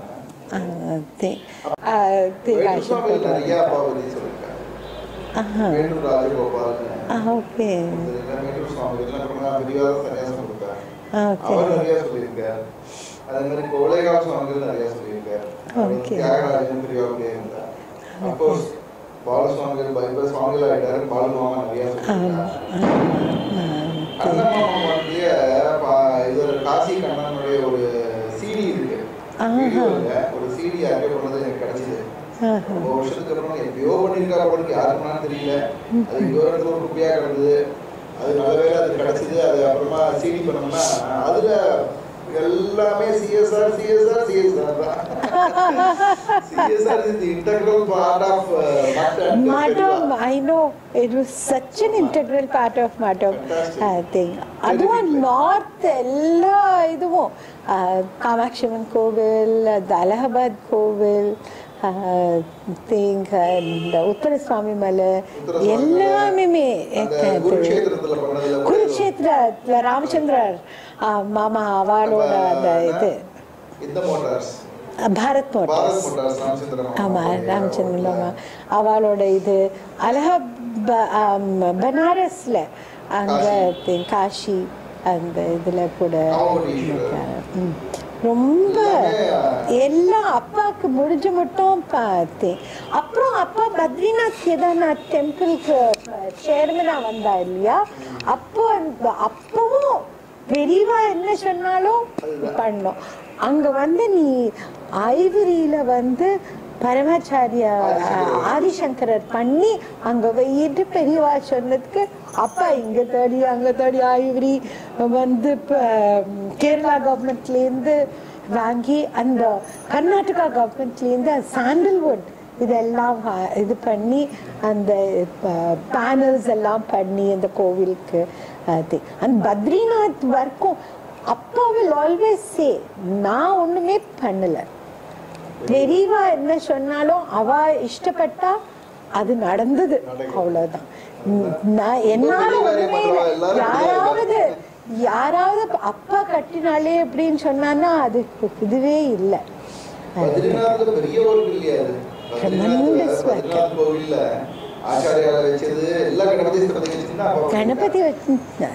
வேணு சுவாமி நிறைய அப்பா பத்தி சொல்லியிருக்காங்க வேணு ராஜகோபால் ஓகே வேணு சுவாமி இதெல்லாம் ரொம்ப பெரியவா சன்னியாசம் கொடுத்தாங்க ஓகே அவர் நிறைய சொல்லியிருக்காரு அதே மாதிரி கொலைகால சுவாமிகள் நிறைய சொல்லியிருக்காரு அவர் Okay. தியாகராஜன் பெரியவாவுடைய இருந்தார் அப்கோர்ஸ் பாலசுவாமிகள் பைபிள் சுவாமிகள் ஆயிட்டாரு பாலுமாமா நிறைய சொல்லியிருக்காரு கண்ணமாமாவுடைய பா- இது ஒரு காசி கண்ணனுடைய ஒரு சிடி இருக்கு ஆஹா. வீடியோல ஒரு சிடி யாருக்கே பண்ணது எனக்கு கிடைச்சது ரொம்ப வருஷத்துக்கு அப்புறம் எப்பயோ பண்ணியிருக்கா அவளுக்கு யாருக்குன்னா தெரியல அது இங்க ஒரு இடத்துல ஒரு குப்பையா கிடந்தது அது நல்ல வேளை அது கிடைச்சது அது அப்புறமா சிடி பண்ணோம்னா அதுல எல்லாமே சிஎஸ்ஆர் சிஎஸ்ஆர் சிஎஸ்ஆர் தான் CSR is the integral part of Madam, I know it was such an integral part of Madam Fantastic. uh, thing. அதுவும் நார்த் எல்லா இதுவும் அஹ், காமாட்சி அம்மன் கோவில் அது அலகாபாத் கோவில் திங் இந்த உத்தர சுவாமி மலை உத்தர சுவாமி மலை, எல்லாமே அந்த குருக்ஷேத்திரத்துல பண்ணதுல கூட குருக்ஷேத்திர ராமச்சந்திரர் அஹ், மாமா அவளோட அந்த இது இந்த Motors Bharat Bharat Motors Motors Ramachandran ஆமா ராமச்சந்திரன் அவளோட இது அழகா ப- ஆம், பனாரஸ்ல அங்க தி- காஷி அந்த இதுல கூட காமகோடீஸ்வரர். ம். ரொம்ப எல்லாமே, எல்லாம் அப்பாவுக்கு முடிஞ்ச மட்டும் பார்த்தேன் அப்புறம் அப்பா பத்ரிநாத் கேதார்நாத் டெம்பிளுக்கு சேர்மனா வந்தா இல்லையா அப்போ அந்த அப்பவும் பெரியவா என்ன சொன்னாலும் பண்ணோம் அங்க வந்து நீ ஐவரியில வந்து பரமாச்சாரியா ஆதிசங்கரர் பண்ணி அங்க வையிட்டு பெரியவா சொன்னதுக்கு அப்பா இங்க தேடி அங்க தேடி ஐவரி வந்து இப்ப கேரளா கவர்மெண்ட்லேருந்து வாங்கி அந்த கர்நாடகா கவர்மெண்ட்லேருந்து சாண்டல்வுட் இதெல்லாம் வா- இது பண்ணி அந்த பேனல்ஸ் எல்லாம் பண்ணி அந்த கோவிலுக்கு அது அந்த பத்ரிநாத் வரைக்கும் அப்பா வில் ஆல்வேஸ் சே நான் ஒண்ணுமே பண்ணல பெரியவா என்ன சொன்னாலும் அவ இஷ்டப்பட்டா அது நடந்தது அவ்வளவுதான் உம், நான் என்னால ஒண்ணுமே இல்லை. யாராவது யாராவது அப்பா கட்டினாலே அப்படின்னு சொன்னான்னா அது இதுவே இல்லை பத்ரிநாத்ல பெரிய கோவில் இல்லையா அது Tremendous பத்ரிநாத் work. பத்ரிநாத் கோவில்ல ஆச்சாரியால வச்சது எல்லா கணபதி ஸ்தபதி வச்சுன்னா கணபதி வச்சு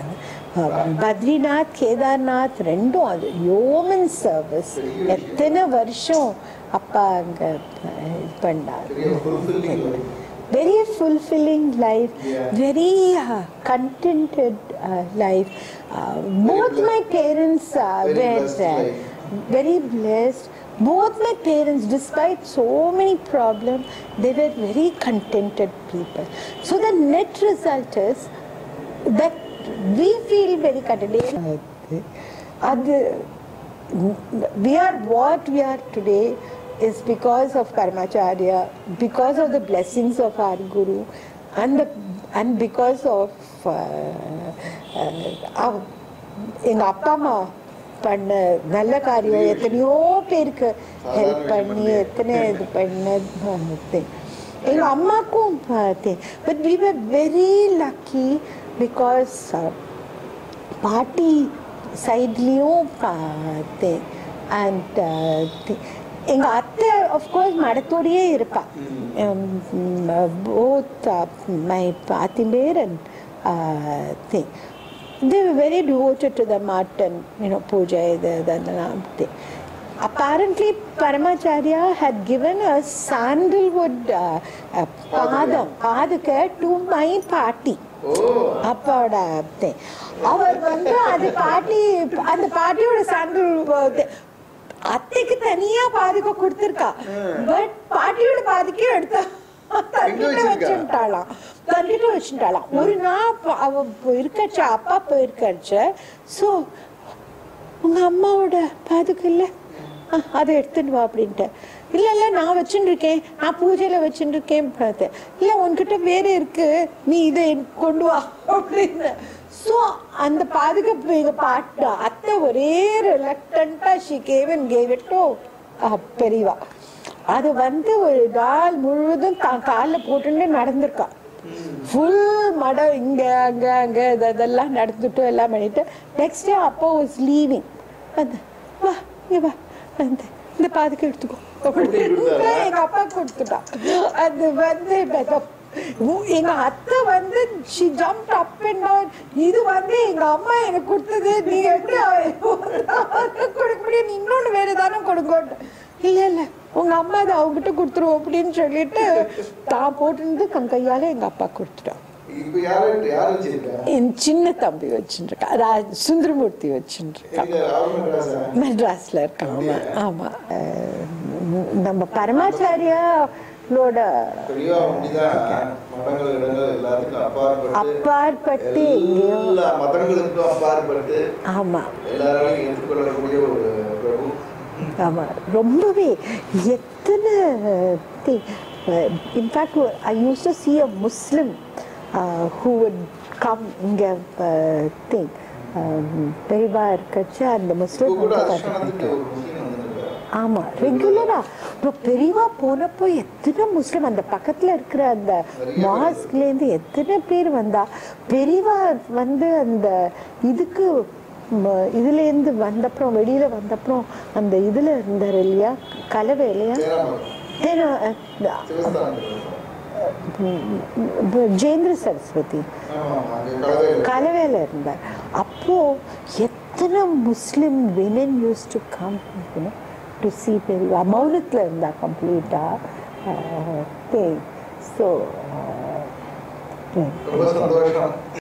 பத்ரிநாத் கேதார்நாத் ரெண்டும் அது யோமன் சர்வீஸ் எத்தனை வருஷம் அப்பா அங்க அஹ், இது பண்ணார் பெரிய fulfilling very fulfilling life, Yeah. very uh, contented uh, life. Uh, both my parents uh, Very were blessed there, life. very blessed. Both my parents, despite so many problems, they were very contented people. So the net result is that we feel very contented. அது we are what we are today is because of Karmacharya, because of the blessings of our Guru, and the and because of uh, uh, our, எங்க அப்பா அம்மா பண்ண நல்ல காரியம் எத்தனையோ பேருக்கு help பண்ணி எத்தனை இது பண்ணது எங்க அம்மாக்கும் பார்த்தேன் but we were very lucky because பாட்டி சைட்லேயும் பார்த்தேன் அண்ட் எங்கள் அத்தை ஆஃப்கோர்ஸ் மடத்தோடையே இருப்பா போத் மை பாத்திம்பேர் and thing they were very devoted to the mutton, you know, puja, the, the, the, Apparently, Paramacharya had given a sandalwood uh, uh, padam, padaka to my party. ஓ அப்பாவோட அத்தை. அவர் வந்து அது பாட்டி அந்த பாட்டியோட சாண்டில் அத்தைக்கு தனியா பாதுகா கொடுத்திருக்கா பட் பாட்டியோட பாதிக்கே எடுத்தா தங்கிட்ட வச்சிருக்கா? வச்சுட்டாளாம் தங்கிட்ட வச்சுட்டாளாம் ஒரு நாள் ப- அவ இருக்கச்ச அப்பா போயிருக்கச்ச ஸோ உங்க அம்மாவோட பாதுகா இல்ல அஹ், அதை எடுத்துட்டு வா அப்படின்ட்டு இல்ல இல்ல நான் வச்சுட்டு இருக்கேன் நான் பூஜையில வச்சுட்டு இருக்கேன் பார்த்தேன் இல்ல உன்கிட்ட வேற இருக்கு நீ இதை கொண்டு வா அப்படின்னு ஸோ அந்த பாதுகாப்பு எங்க பாட்டு அத்தை ஒரே ரிலக்டண்டா she gave and gave it to பெரியவா அது வந்து ஒரு நாள் முழுவதும் தான் காலில் போட்டுட்டு நடந்திருக்கா ஃபுல் மடம் இங்க அங்க அங்க இது அதெல்லாம் நடந்துட்டு எல்லாம் பண்ணிட்டு நெக்ஸ்ட் டே அப்பா வாஸ் லீவிங் வந்து வா இங்க வா வந்து இந்த பாதுக்கு எடுத்துக்கோ அப்படின்னு எங்க அப்பா கொடுத்துட்டான் அது வந்து உ- எங்க அத்தை வந்து she jumped up and down இது வந்து எங்க அம்மா எனக்கு கொடுத்தது நீங்க எப்படி அவ- கொடுக்க முடியும் நீ இன்னொன்னு வேற தானே கொடுங்க இல்ல இல்ல உங்க அம்மா அதை அவங்ககிட்ட கொடுத்துருவோம் அப்படின்னு சொல்லிட்டு தான் போட்டுருந்து தன் கையால எங்க அப்பா கொடுத்துட்டோம் இப்ப யாரு யார் வச்சிருக்கா என் சின்ன தம்பி வச்சுருக்கா ரா- சுந்தரமூர்த்தி வச்சுருக்கா எங்க அவர் மெட்ராஸா மெட்ராஸ்ல இருக்கான் ஆமா ஆமா அஹ் நம்ம பரமாச்சாரியாவோட பெரியவா அப்படிதான் மதங்கள் இடங்கள் எல்லாத்துக்கும் அப்பாற்பட்டு அப்பாற்பட்டு எங்கேயோ எல்லா மதங்களுக்கும் அப்பாற்பட்டு ஆமா எல்லாராலையும் ஏற்றுக்கொள்ளக்கூடிய ஒரு பிரபு ஆமா ரொம்பவே எத்தனை in fact I use to see a Muslim who would come இங்கே திங் பெரியவா இருக்கச்சு அந்த இப்போ முஸ்லிம் கூட வந்து அதிஷ்டானத்துக்கு ஒரு முஸ்லீம் வந்துருக்காரு ஆமா ரெகுலரா இப்போ பெரியவா போனப்போ எத்தனை முஸ்லிம் அந்த பக்கத்துல இருக்கிற அந்த மாஸ்க்ல இருந்து எத்தனை பேர் வந்தா பெரியவா வந்து அந்த இதுக்கு ம, இதுல இருந்து வந்தப்புறம் வெளியில வந்தப்புறம் அந்த இதுல இருந்தார் இல்லையா கலவை இல்லையா சேராமரம் ஏன்னா, சிவஸ்தானம் அஹ், ஜெயேந்திர சரஸ்வதி ஆமா ஆமா அங்க கலவையில் கலவையில் இருந்தார் அப்போ எத்தனை Muslim women use to come to see பெரியவா மௌனத்தில் இருந்தா கம்ப்ளீட்டாக ஸோ ரொம்ப சந்தோஷம்